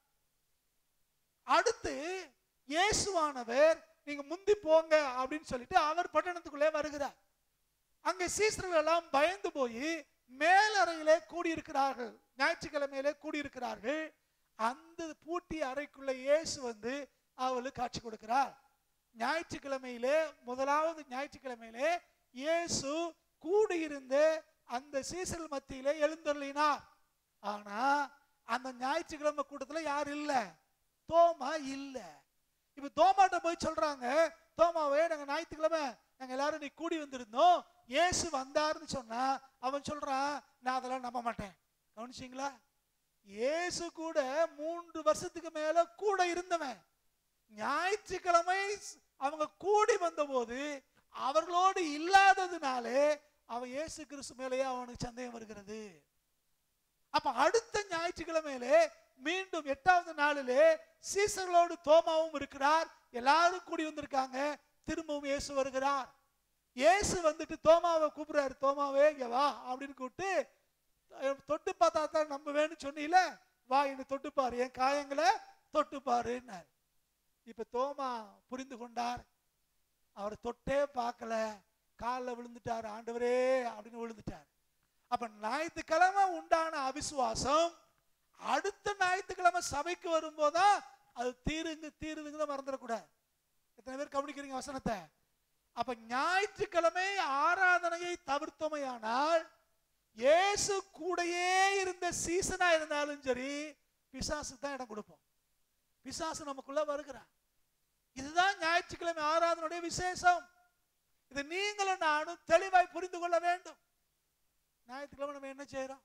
அடுத்து இயேசுவானவர் நீங்க முந்தி போங்க அப்படின்னு சொல்லிட்டு அவர் பட்டணத்துக்குள்ளே வருகிறார் அங்க சீசர்கள் எல்லாம் பயந்து போய் மேலறையிலே கூடியிருக்கிறார்கள் ஞாயிற்றுக்கிழமையிலே கூடியிருக்கிறார்கள் அந்த பூட்டிய அறைக்குள்ள இயேசு வந்து அவளுக்கு காட்சி கொடுக்கிறார் ஞாயிற்றுக்கிழமையிலே முதலாவது ஞாயிற்றுக்கிழமையிலே இயேசு கூடியிருந்த அந்த சீசர்கள் மத்தியிலே எழுந்தருளினார் ஆனா அந்த ஞாயிற்றுக்கிழமை கூட்டத்துல யார் இல்ல தோமா இல்ல இப்ப தோமாட்ட போய் சொல்றாங்க தோமாவே நாங்க ஞாயிற்றுக்கிழமை நாங்க எல்லாரும் நீ கூடி வந்திருந்தோம் இயேசு வந்தாருன்னு சொன்னா அவன் சொல்றான் நான் அதெல்லாம் நம்ப மாட்டேன் கவனிச்சிங்களா இயேசு கூட மூன்று வருஷத்துக்கு மேல கூட இருந்தவன் ஞாயிற்றுக்கிழமை அவங்க கூடி வந்தபோது அவர்களோடு இல்லாததுனாலே அவன் இயேசு கிறிஸ்து மேலேயே அவனுக்கு சந்தேகம் வருகிறது அப்ப அடுத்த ஞாயிற்றுக்கிழமையிலே மீண்டும் எட்டாவது நாளிலே சீசர்களோடு தோமாவும் இருக்கிறார் எல்லாரும் கூடி வந்திருக்காங்க திரும்பவும் இயேசு வருகிறார் இயேசு வந்துட்டு தோமாவை கூப்பிடுறாரு தோமாவே இங்க வா அப்படின்னு கூப்பிட்டு அஹ், தொட்டு பார்த்தா தான் நம்புவேன்னு சொன்னீல வா என்ன தொட்டு பாரு என் காயங்களை தொட்டு பாருன்னாரு இப்ப தோமா புரிந்து கொண்டார் அவர் தொட்டே பார்க்கல காலில் விழுந்துட்டார் ஆண்டவரே அப்படின்னு விழுந்துட்டார் அப்ப ஞாயிற்றுக்கிழமை உண்டான அவிசுவாசம் அடுத்த ஞாயிற்றுக்கிழமை சபைக்கு வரும்போதான் அது தீருங்க தீருதுங்க மறந்துடக்கூடாது எத்தனை பேர் கவனிக்கிறீங்க வசனத்தை அப்ப ஞாயிற்றுக்கிழமை ஆராதனையை தவிர்த்தோமையானால் இயேசு கூடயே இருந்த சீசனா இருந்தாலும் சரி பிசாசுக்கு தான் இடம் கொடுப்போம் பிசாசு நமக்குள்ள வருகிறான் இதுதான் ஞாயிற்றுக்கிழமை ஆராதனுடைய விசேஷம் இது நீங்களும் நானும் தெளிவாய் புரிந்து கொள்ள வேண்டும் ஞாயிற்றுக்கிழமை நம்ம என்ன செய்யறோம்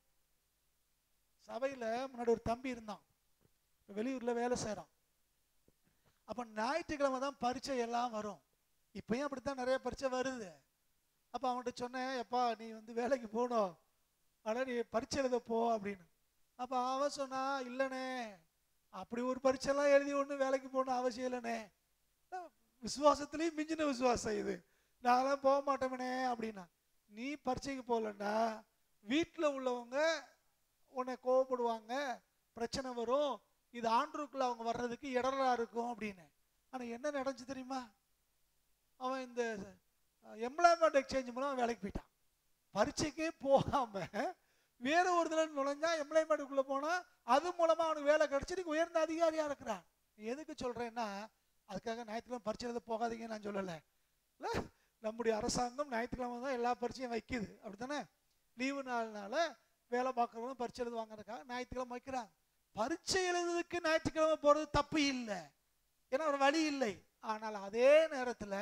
சபையில முன்னாடி ஒரு தம்பி இருந்தான் இப்ப வெளியூர்ல வேலை செய்யறான் அப்ப ஞாயிற்றுக்கிழமை தான் பரீட்சை எல்லாம் வரும் இப்பயும் அப்படித்தான் நிறைய பரீட்சை வருது அப்ப அவன்கிட்ட சொன்னேன் எப்பா நீ வந்து வேலைக்கு போகணும் ஆனா நீ பரீட்சை எழுத போ அப்படின்னு அப்ப அவன் சொன்னா இல்லனே அப்படி ஒரு பரீட்சைலாம் எழுதி ஒண்ணு வேலைக்கு போகணும் அவசியம் இல்லைனே விசுவாசத்துலயும் மிஞ்சின விசுவாசம் இது நான்லாம் போக மாட்டோமனே அப்படின்னா நீ பரீட்சைக்கு போகலன்னா வீட்டில் உள்ளவங்க உன்னை கோவப்படுவாங்க பிரச்சனை வரும் இது ஆண்டருக்குள்ள அவங்க வர்றதுக்கு இடரா இருக்கும் அப்படின்னு ஆனா என்ன நடந்துச்சு தெரியுமா அவன் இந்த எம்ப்ளாய்மெண்ட் எக்ஸ்சேஞ்ச் மூலம் வேலைக்கு போயிட்டான் பரீட்சைக்கே போகாம வேற ஒரு இதுல நுழைஞ்சா எம்ப்ளாய்மெண்ட்டுக்குள்ள போனா அது மூலமா அவனுக்கு வேலை கிடைச்சு இன்னைக்கு உயர்ந்த அதிகாரியா இருக்கிறான் எதுக்கு சொல்றேன்னா அதுக்காக ஞாயிற்றுக்கிழமை பரீட்சை எழுத போகாதீங்கன்னு நான் சொல்லலை இல்ல நம்முடைய அரசாங்கம் ஞாயிற்றுக்கிழமை தான் எல்லா பரீட்சையும் வைக்குது அப்படித்தானே லீவு நாள்னால வேலை பார்க்குறவங்க பரீட்சை எழுதுவாங்கறதுக்காக ஞாயிற்றுக்கிழமை வைக்கிறாங்க பரீட்சை எழுதுறதுக்கு ஞாயிற்றுக்கிழமை போறது தப்பு இல்லை ஏன்னா ஒரு வழி இல்லை ஆனால் அதே நேரத்துல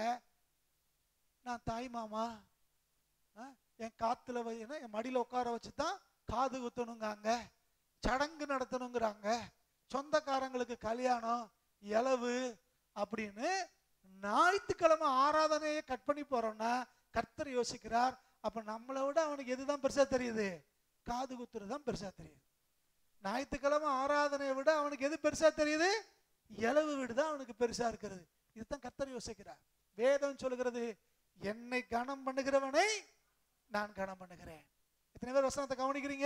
நான் தாய் மாமா ஆ, என் காத்துல வை என்ன, என் மடியில உட்கார வச்சு தான் காது குத்தணுங்காங்க சடங்கு நடத்தணுங்கிறாங்க சொந்தக்காரங்களுக்கு கல்யாணம் இலவு அப்படின்னு ஞாயிற்றுக்கிழமை ஆராதனையை கட் பண்ணி போறோம்னா கர்த்தர் யோசிக்கிறார் அப்ப நம்மளை விட அவனுக்கு எதுதான் பெருசா தெரியுது காது குத்துறது தான் பெருசா தெரியுது ஞாயிற்றுக்கிழமை ஆராதனையை விட அவனுக்கு எது பெருசா தெரியுது இலவு வீடு தான் அவனுக்கு பெருசா இருக்கிறது இதுதான் கர்த்தர் யோசிக்கிறார் வேதம் சொல்லுகிறது என்னை கனம் பண்ணுகிறவனை நான் கனம் பண்ணுகிறேன் எத்தனை பேர் வசனத்தை கவனிக்கிறீங்க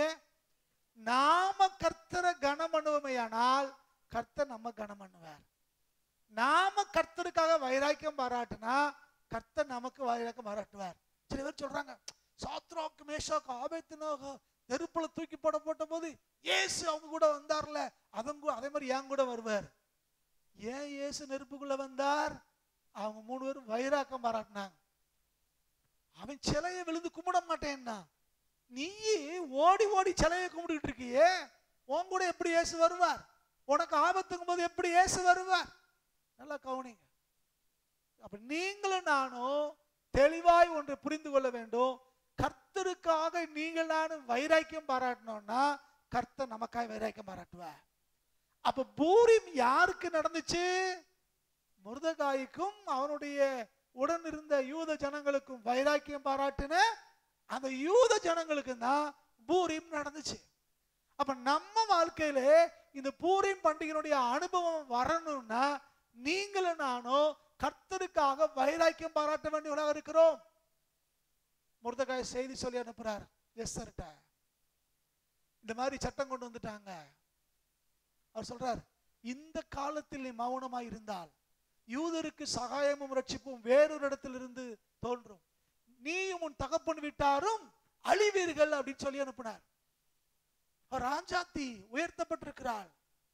நாம கர்த்தரை கனம் பண்ணுவோமையானால் கர்த்தர் நம்ம கனம் பண்ணுவார் நாம கர்த்தருக்காக வைராக்கியம் பாராட்டினா கர்த்தர் நமக்கு வைராக்கியம் பாராட்டுவார் சில பேர் சொல்றாங்க சாத்ராக்கு மேஷாக்கு ஆபேத்தினாக நெருப்புல தூக்கி போட போட்ட போது இயேசு அவங்க கூட வந்தார்ல அவங்க அதே மாதிரி என் கூட வருவார் ஏன் இயேசு நெருப்புக்குள்ள வந்தார் அவங்க மூணு பேரும் வைராக்கம் பாராட்டினாங்க அவன் சிலையை விழுந்து கும்பிட மாட்டேன்னா நீ ஓடி ஓடி சிலையை கும்பிட்டுக்கிட்டு இருக்கியே உன் கூட எப்படி இயேசு வருவார் உனக்கு ஆபத்துங்கும் போது எப்படி இயேசு வருவார் நல்லா கவனிங்க அப்ப நீங்களும் நானும் தெளிவாய் ஒன்றை புரிந்து கொள்ள வேண்டும் கர்த்தருக்காக நீங்கள் நானும் வைராக்கியம் பாராட்டணும்னா கர்த்தர் நமக்காய் வைராக்கியம் பாராட்டுவார் அப்ப பூரிம் யாருக்கு நடந்துச்சு முருதகாய்க்கும் அவனுடைய உடன் இருந்த யூத ஜனங்களுக்கும் வைராக்கியம் பாராட்டின அந்த யூத ஜனங்களுக்கு தான் பூரிம் நடந்துச்சு அப்ப நம்ம வாழ்க்கையில இந்த பூரிம் பண்டிகையினுடைய அனுபவம் வரணும்னா நீங்களும் நானும் கர்த்தருக்காக வைராக்கியம் பாராட்ட வேண்டியவர்களாக இருக்கிறோம் முருதகாய் செய்தி சொல்லி அனுப்புறார் எஸ்தர்ட்ட இந்த மாதிரி சட்டம் கொண்டு வந்துட்டாங்க அவர் சொல்றார் இந்த காலத்தில் நீ மௌனமாய் இருந்தால் யூதருக்கு சகாயமும் ரட்சிப்பும் வேறொரு இடத்திலிருந்து தோன்றும் நீயும் உன் தகப்பன் விட்டாரும் அழிவீர்கள் அப்படின்னு சொல்லி அனுப்பினார் ராஜாத்தி உயர்த்தப்பட்டிருக்கிறாள்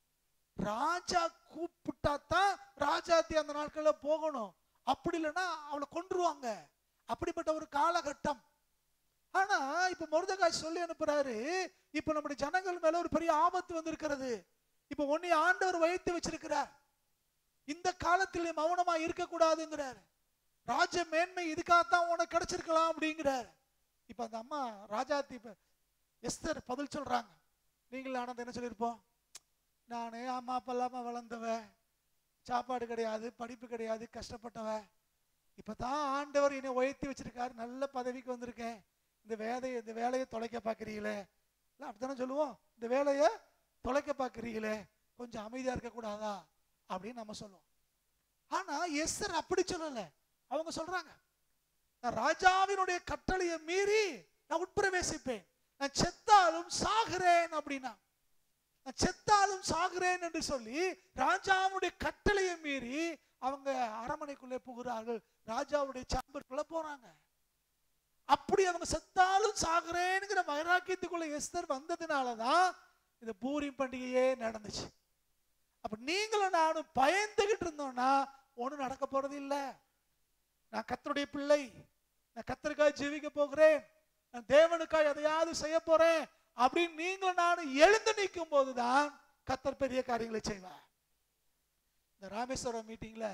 ராஜா கூப்பிட்டா தான் ராஜாத்தி அந்த நாட்கள்ல போகணும் அப்படி இல்லைன்னா அவளை கொன்றுவாங்க அப்படிப்பட்ட ஒரு காலகட்டம் ஆனா இப்ப முருதகாய் சொல்லி அனுப்புறாரு இப்ப நம்முடைய ஜனங்கள் மேல ஒரு பெரிய ஆபத்து வந்திருக்கிறது இப்ப உன்னை ஆண்டவர் வைத்து வச்சிருக்கிறார் இந்த காலத்தில் நீ மௌனமா இருக்கக்கூடாதுங்கிறார் ராஜ மேன்மை இதுக்காகத்தான் உனக்கு கிடைச்சிருக்கலாம் அப்படிங்கிறார் இப்ப அந்த அம்மா ராஜாத்தி இப்ப எஸ்தர் பதில் சொல்றாங்க நீங்கள் ஆனந்த் என்ன சொல்லியிருப்போம் நானே அம்மா அப்பா இல்லாம வளர்ந்தவ சாப்பாடு கிடையாது படிப்பு கிடையாது கஷ்டப்பட்டவ இப்பதான் ஆண்டவர் என்னை உயர்த்தி வச்சிருக்காரு நல்ல பதவிக்கு வந்திருக்கேன் இந்த வேலையை இந்த வேலையை தொலைக்க பார்க்குறீங்களே இல்லை அப்படித்தானே சொல்லுவோம் இந்த வேலையை தொலைக்க பார்க்குறீங்களே கொஞ்சம் அமைதியா இருக்க கூடாதா அப்படின்னு நம்ம சொல்லுவோம் ஆனா எஸ்தர் அப்படி சொல்லல அவங்க சொல்றாங்க நான் ராஜாவினுடைய கட்டளையை மீறி நான் உட்பிரவேசிப்பேன் நான் செத்தாலும் சாகிறேன் அப்படின்னா நான் செத்தாலும் சாகிறேன் என்று சொல்லி ராஜாவுடைய கட்டளையை மீறி அவங்க அரமனைக்குள்ளே புகுறார்கள் ராஜாவுடைய சாம்பருக்குள்ள போறாங்க அப்படி அவங்க செத்தாலும் சாகிறேங்கிற வைராக்கியத்துக்குள்ள எஸ்தர் வந்ததுனாலதான் இந்த பூரி பண்டிகையே நடந்துச்சு அப்ப நீங்களும் நானும் பயந்துகிட்டு இருந்தோம்னா ஒண்ணும் நடக்க போறது இல்ல நான் கத்தருடைய பிள்ளை நான் கத்தருக்காய் ஜீவிக்க போகிறேன் நான் தேவனுக்காய் எதையாவது செய்ய போறேன் அப்படின்னு நீங்களும் நானும் எழுந்து நிற்கும் போதுதான் கத்தர் பெரிய காரியங்களை செய்வார் இந்த ராமேஸ்வரம் மீட்டிங்ல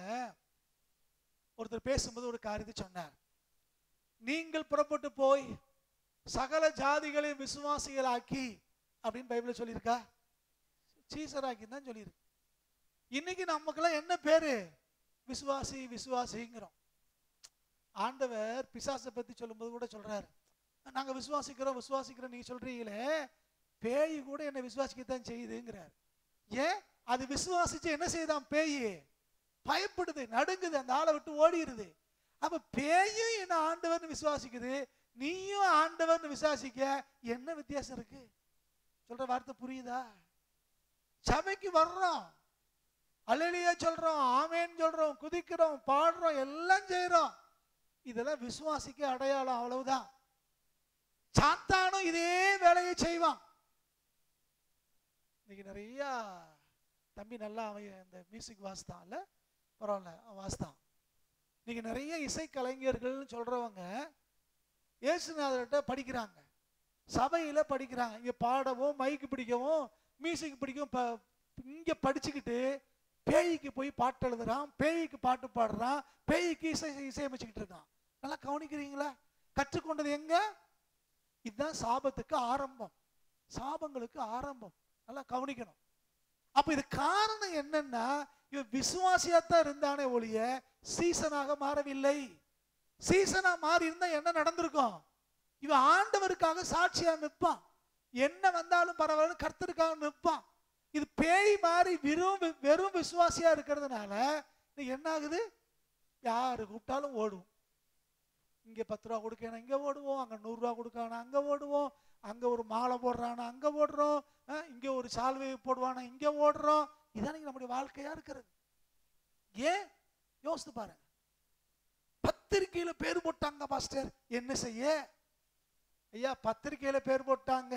ஒருத்தர் பேசும்போது ஒரு காரியத்தை சொன்னார் நீங்கள் புறப்பட்டு போய் சகல ஜாதிகளையும் விசுவாசிகளாக்கி அப்படின்னு பைபிள்ல சொல்லியிருக்கா சீசராக்கி தான் சொல்லியிருக்கு இன்னைக்கு நமக்கெல்லாம் என்ன பேரு விசுவாசி விசுவாசிங்கிறோம் ஆண்டவர் பிசாசை பத்தி சொல்லும்போது கூட சொல்றாரு நாங்க விசுவாசிக்கிறோம் விசுவாசிக்கிறோம் நீங்க சொல்றீங்களே பேய் கூட என்ன விசுவாசிக்கத்தான் செய்யுதுங்கிறார் ஏன் அது விசுவாசிச்சு என்ன செய்தான் பேய் பயப்படுது நடுங்குது அந்த ஆளை விட்டு ஓடிடுது அப்ப பேயும் என்ன ஆண்டவர்னு விசுவாசிக்குது நீயும் ஆண்டவர்னு விசுவாசிக்க என்ன வித்தியாசம் இருக்கு சொல்ற வார்த்தை புரியுதா சபைக்கு வர்றோம் அல்லலியா சொல்றோம் ஆமேன்னு சொல்றோம் குதிக்கிறோம் பாடுறோம் எல்லாம் செய்றோம் இதெல்லாம் விசுவாசிக்க அடையாளம் அவ்வளவுதான் சாத்தானும் இதே வேலையை செய்வான் இன்னைக்கு நிறைய தம்பி நல்லா அவன் இந்த மியூசிக் வாசித்தான் இல்ல பரவாயில்ல அவன் வாசித்தான் இன்னைக்கு நிறைய இசை கலைஞர்கள்னு சொல்றவங்க இயேசுநாதர்கிட்ட படிக்கிறாங்க சபையில படிக்கிறாங்க இங்க பாடவும் மைக்கு பிடிக்கவும் மியூசிக் பிடிக்கவும் ப- இங்க படிச்சுக்கிட்டு பேய்க்கு போய் பாட்டு எழுதுறான் பேய்க்கு பாட்டு பாடுறான் பேய்க்கு இசை இசையமைச்சுக்கிட்டு இருக்கான் நல்லா கவனிக்கிறீங்களா கற்றுக்கொண்டது எங்க இதுதான் சாபத்துக்கு ஆரம்பம் சாபங்களுக்கு ஆரம்பம் நல்லா கவனிக்கணும் அப்ப இது காரணம் என்னன்னா இவன் விசுவாசியாத்தான் இருந்தானே ஒழிய சீசனாக மாறவில்லை சீசனா மாறி இருந்தா என்ன நடந்திருக்கும் இவன் ஆண்டவருக்காக சாட்சியா நிற்பான் என்ன வந்தாலும் பரவாயில்ல கர்த்தருக்காக நிற்பான் இது பேய் மாறி வெறும் வி- வெறும் விசுவாசியா இருக்கிறதுனால இது என்ன ஆகுது யாரு கூப்பிட்டாலும் ஓடும் இங்க பத்து ரூபா கொடுக்கணும் இங்க ஓடுவோம் அங்க நூறு ரூபா கொடுக்கணும் அங்க ஓடுவோம் அங்க ஒரு மாலை போடுறானா அங்க ஓடுறோம் அஹ், இங்க ஒரு சால்வை போடுவானா இங்க ஓடுறோம் இதான் நம்முடைய வாழ்க்கையா இருக்கிறது ஏன் யோசித்து பாருங்க பத்திரிக்கையில பேர் போட்டாங்க பாஸ்டர் என்ன செய்ய ஐயா பத்திரிக்கையில பேர் போட்டாங்க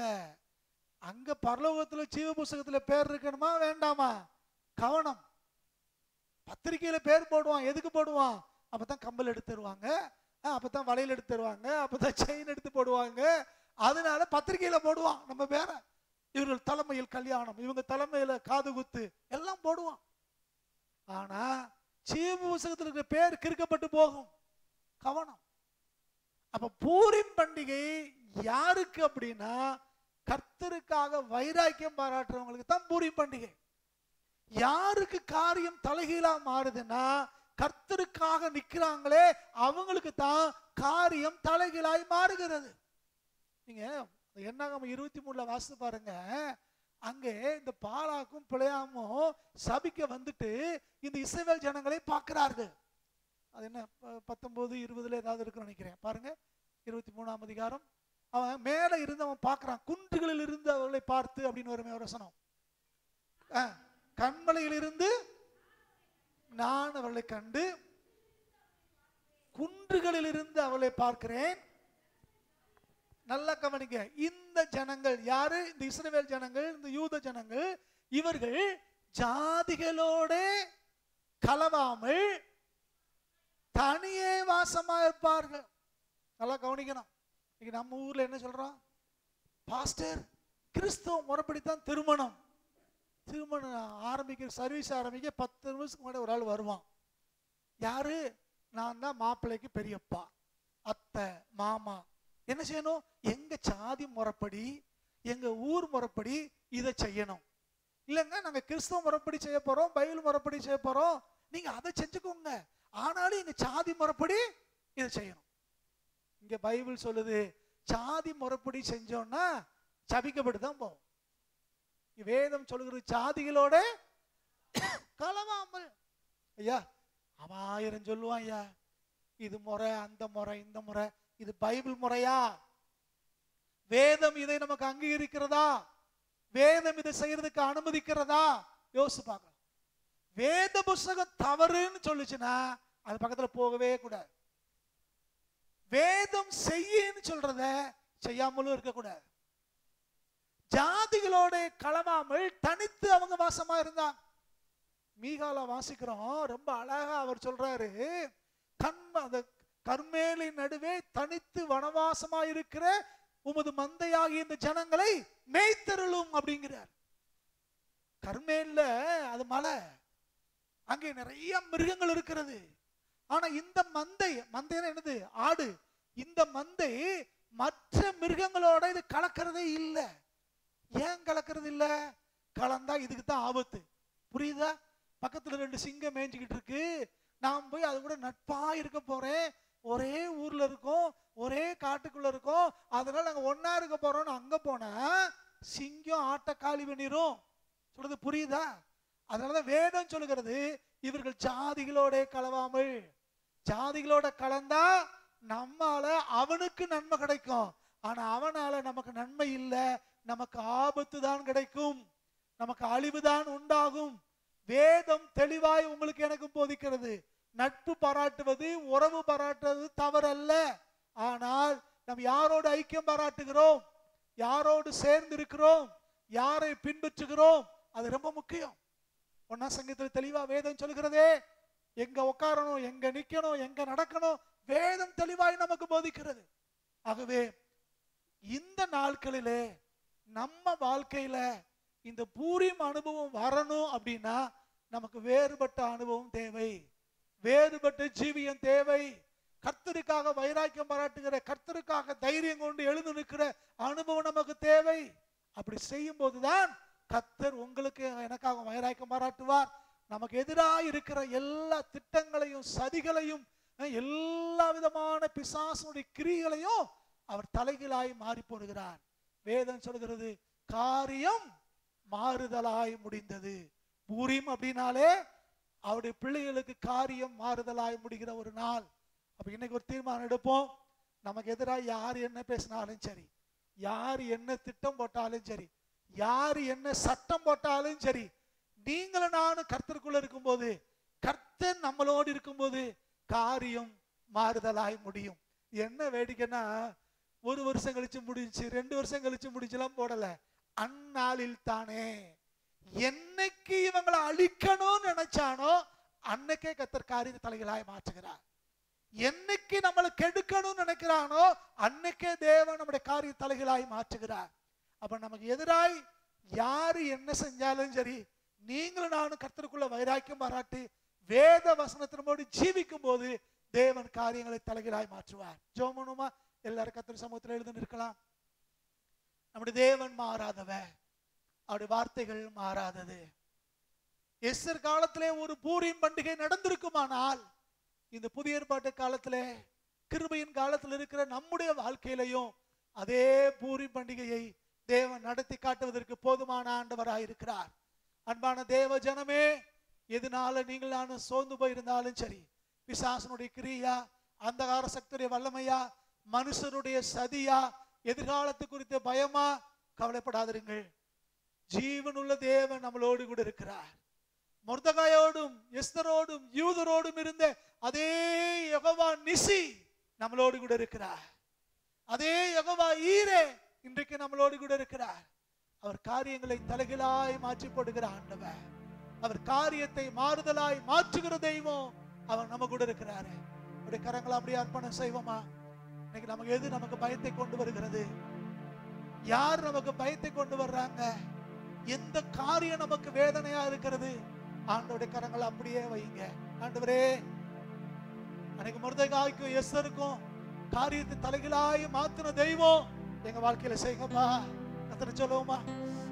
அங்க பரலோகத்துல ஜீவ புஸ்தகத்துல பேர் இருக்கணுமா வேண்டாமா கவனம் பத்திரிக்கையில பேர் போடுவான் எதுக்கு போடுவான் அப்பதான் கம்பல் எடுத்து தருவாங்க அஹ், அப்பதான் வளையல் எடுத்து தருவாங்க அப்பதான் செயின் எடுத்து போடுவாங்க அதனால பத்திரிக்கையில போடுவான் நம்ம பேர இவர்கள் தலைமையில் கல்யாணம் இவங்க தலைமையில காது குத்து எல்லாம் போடுவான் ஆனா ஜீவ புஸ்தகத்துல இருக்கிற பேர் கிறுக்கப்பட்டு போகும் கவனம் அப்ப பூரிம் பண்டிகை யாருக்கு அப்படின்னா கர்த்தருக்காக வைராக்கியம் பாராட்டுறவங்களுக்கு தான் பூரிம் பண்டிகை யாருக்கு காரியம் தலைகீழா மாறுதுன்னா கர்த்தருக்காக நிக்கிறாங்களே அவங்களுக்கு தான் காரியம் தலைகீழாய் மாறுகிறது நீங்க என்னாகம இருபத்தி மூணுல வாசித்து பாருங்க அங்கே இந்த பாலாக்கும் பிழையாமும் சபிக்க வந்துட்டு இந்த இஸ்ரவேல் ஜனங்களை பார்க்கிறார்கள் அது என்ன ப- பத்தொன்பது இருபதுல ஏதாவது இருக்குன்னு நினைக்கிறேன் பாருங்க இருபத்தி மூணாம் அதிகாரம் அவன் மேல இருந்து அவன் பார்க்கறான் குன்றுகளில் இருந்து அவர்களை பார்த்து அப்படின்னு வருமே ஒரு வசனம் ஆ, கண்மலையில் இருந்து நான் அவளை கண்டு குன்றுகளில் இருந்து அவளை பார்க்கிறேன் நல்லா கவனிங்க இந்த ஜனங்கள் யாரு இந்த இஸ்ரவேல் ஜனங்கள் இந்த யூத ஜனங்கள் இவர்கள் ஜாதிகளோட கலவாமல் தனியே வாசமா இருப்பார்கள் நல்லா கவனிக்கணும் இன்னைக்கு நம்ம ஊர்ல என்ன சொல்றோம் பாஸ்டர் கிறிஸ்துவ முறைப்படித்தான் திருமணம் திருமணம் ஆரம்பிக்க சர்வீஸ் ஆரம்பிக்க பத்து நிமிஷத்துக்கு முன்னாடி ஒரு ஆள் வருவான் யாரு நான் தான் மாப்பிள்ளைக்கு பெரியப்பா அத்தை மாமா என்ன செய்யணும் எங்க சாதி முறைப்படி எங்க ஊர் முறைப்படி இதை செய்யணும் இல்லைங்க நாங்க கிறிஸ்துவ முறைப்படி செய்ய போறோம் பைபிள் முறைப்படி செய்ய போறோம் நீங்க அதை செஞ்சுக்கோங்க ஆனாலும் எங்க சாதி முறைப்படி இதை செய்யணும் இங்க பைபிள் சொல்லுது சாதி முறைப்படி செஞ்சோம்னா சபிக்கப்பட்டு தான் போவோம் இங்க வேதம் சொல்லுகிறது சாதிகளோட கலவாமல் ஐயா அவன் ஆயிரம் சொல்லுவான் ஐயா இது முறை அந்த முறை இந்த முறை இது பைபிள் முறையா வேதம் இதை நமக்கு அங்கீகரிக்கிறதா வேதம் இதை செய்யறதுக்கு அனுமதிக்கிறதா யோசிச்சு பார்க்கலாம் வேத புஸ்தகம் தவறுன்னு சொல்லுச்சுன்னா அது பக்கத்துல போகவே கூடாது வேதம் செய்யின்னு சொல்றத செய்யாமலும் இருக்கக்கூடாது ஜாதிகளோட கலவாமல் தனித்து அவங்க வாசமா இருந்தாங்க மீகால வாசிக்கிறோம் ரொம்ப அழகா அவர் சொல்றாரு கண் அந்த கர்மேலின் நடுவே தனித்து வனவாசமா இருக்கிற உமது மந்தையாகிய இந்த ஜனங்களை மேய்த்தருளும் அப்படிங்கிறார் கர்மேல்ல அது மலை அங்கே நிறைய மிருகங்கள் இருக்கிறது ஆனா இந்த மந்தை மந்தைன்னா என்னது ஆடு இந்த மந்தை மற்ற மிருகங்களோட இது கலக்கிறதே இல்லை ஏன் கலக்கிறது இல்ல கலந்தா இதுக்கு தான் ஆபத்து புரியுதா பக்கத்துல ரெண்டு சிங்கம் மேய்ஞ்சிக்கிட்டு இருக்கு நான் போய் அது கூட நட்பா இருக்க போறேன் ஒரே ஊர்ல இருக்கோம் ஒரே காட்டுக்குள்ள இருக்கோம் அதனால நாங்க ஒண்ணா இருக்க போறோம்னு அங்க போனா சிங்கம் ஆட்ட காலி பண்ணிரும் சொல்றது புரியுதா அதனாலதான் வேதம் சொல்லுகிறது இவர்கள் ஜாதிகளோட கலவாமல் ஜாதிகளோட கலந்தா நம்மால அவனுக்கு நன்மை கிடைக்கும் ஆனா அவனால நமக்கு நன்மை இல்ல நமக்கு ஆபத்து தான் கிடைக்கும் நமக்கு அழிவுதான் உண்டாகும் வேதம் தெளிவாய் உங்களுக்கு எனக்கு போதிக்கிறது நட்பு பாராட்டுவது உறவு பாராட்டுவது தவறல்ல ஆனால் நாம் யாரோடு ஐக்கியம் பாராட்டுகிறோம் யாரோடு சேர்ந்து இருக்கிறோம் யாரை பின்பற்றுகிறோம் அது ரொம்ப முக்கியம் ஒன்னா சங்கத்தில் தெளிவா வேதம் சொல்கிறதே எங்க உட்காரணும் எங்க நிக்கணும் எங்க நடக்கணும் வேதம் தெளிவாய் நமக்கு போதிக்கிறது ஆகவே இந்த நாட்களிலே நம்ம வாழ்க்கையில இந்த பூரிம் அனுபவம் வரணும் அப்படின்னா நமக்கு வேறுபட்ட அனுபவம் தேவை வேறுபட்ட ஜீவியம் தேவை கர்த்தருக்காக வைராக்கியம் பாராட்டுகிற கர்த்தருக்காக தைரியம் கொண்டு எழுந்து நிற்கிற அனுபவம் நமக்கு தேவை அப்படி செய்யும் போதுதான் கர்த்தர் உங்களுக்கு எனக்காக வைராக்கியம் பாராட்டுவார் நமக்கு எதிராக இருக்கிற எல்லா திட்டங்களையும் சதிகளையும் அஹ், எல்லா விதமான பிசாசுடைய கிரியைகளையும் அவர் தலைகளாய் மாறி போடுகிறார் வேதம் சொல்கிறது காரியம் மாறுதலாய் முடிந்தது பூரிம் அப்படின்னாலே அவருடைய பிள்ளைகளுக்கு காரியம் மாறுதலாய் முடிகிற ஒரு நாள் அப்ப இன்னைக்கு ஒரு தீர்மானம் எடுப்போம் நமக்கு எதிராக யார் என்ன பேசினாலும் சரி யார் என்ன திட்டம் போட்டாலும் சரி யார் என்ன சட்டம் போட்டாலும் சரி நீங்களும் நானும் கர்த்தருக்குள்ள இருக்கும்போது கர்த்தர் நம்மளோடு இருக்கும்போது காரியம் மாறுதலாய் முடியும் என்ன வேடிக்கைன்னா ஒரு வருஷம் கழிச்சு முடிஞ்சு ரெண்டு வருஷம் கழிச்சு முடிஞ்செல்லாம் போடல அந்நாளில் தானே என்னைக்கு இவங்களை அழிக்கணும்னு நினைச்சானோ அன்னைக்கே கத்தர் காரியத்தை தலைகளாய் மாற்றுகிறார் என்னைக்கு நம்மளை கெடுக்கணும்னு நினைக்கிறானோ அன்னைக்கே தேவன் நம்முடைய காரிய தலைகளாய் மாற்றுகிறார் அப்ப நமக்கு எதிராய் யாரு என்ன செஞ்சாலும் சரி நீங்களும் நானும் கர்த்தருக்குள்ள வைராக்கியம் பாராட்டி வேத வசனத்தினோடு ஜீவிக்கும் போது தேவன் காரியங்களை தலைகளாய் மாற்றுவார் ஜோமனுமா எல்லாரும் கர்த்தர் சமூகத்தில் எழுந்து நிற்கலாம் நம்முடைய தேவன் மாறாதவ அவருடைய வார்த்தைகள் மாறாதது எஸ்ஸர் காலத்திலே ஒரு பூரின் பண்டிகை நடந்திருக்குமானால் இந்த புதிய ஏற்பாட்டு காலத்திலே கிருபையின் காலத்தில் இருக்கிற நம்முடைய வாழ்க்கையிலையும் அதே பூரி பண்டிகையை தேவன் நடத்தி காட்டுவதற்கு போதுமான ஆண்டவராய் இருக்கிறார் அன்பான தேவ ஜனமே எதனால நீங்கள் நானும் சோர்ந்து போயிருந்தாலும் சரி பிசாசனுடைய கிரியா அந்தகார சக்தியுடைய வல்லமையா மனுஷருடைய சதியா எதிர்காலத்து குறித்த பயமா கவலைப்படாதிருங்கள் ஜீவனுள்ள தேவன் நம்மளோடு கூட இருக்கிறார் மொர்தகாயோடும் எஸ்தரோடும் யூதரோடும் இருந்த அதே யெகோவா நிசி நம்மளோடு கூட இருக்கிறார் அதே யெகோவா ஈரே இன்றைக்கு நம்மளோடு கூட இருக்கிறார் அவர் காரியங்களை தலைகளாய் மாற்றி போடுகிற ஆண்டவர் அவர் காரியத்தை மாறுதலாய் மாற்றுகிற தெய்வம் அவர் நம்ம கூட இருக்கிறாரு அவருடைய கரங்களை அப்படியே அர்ப்பணம் செய்வோமா இன்னைக்கு நமக்கு எது நமக்கு பயத்தை கொண்டு வருகிறது யார் நமக்கு பயத்தை கொண்டு வர்றாங்க எந்த காரியம் நமக்கு வேதனையா இருக்கிறது ஆண்டோடைய கரங்களை அப்படியே வைங்க ஆண்டவரே அன்னைக்கு மருதகாய்க்கும் எஸ்ஸருக்கும் காரியத்தை தலைகளாய் மாத்தின தெய்வம் எங்க வாழ்க்கையில செய்யுங்கப்பா கத்தனை சொல்லுவோமா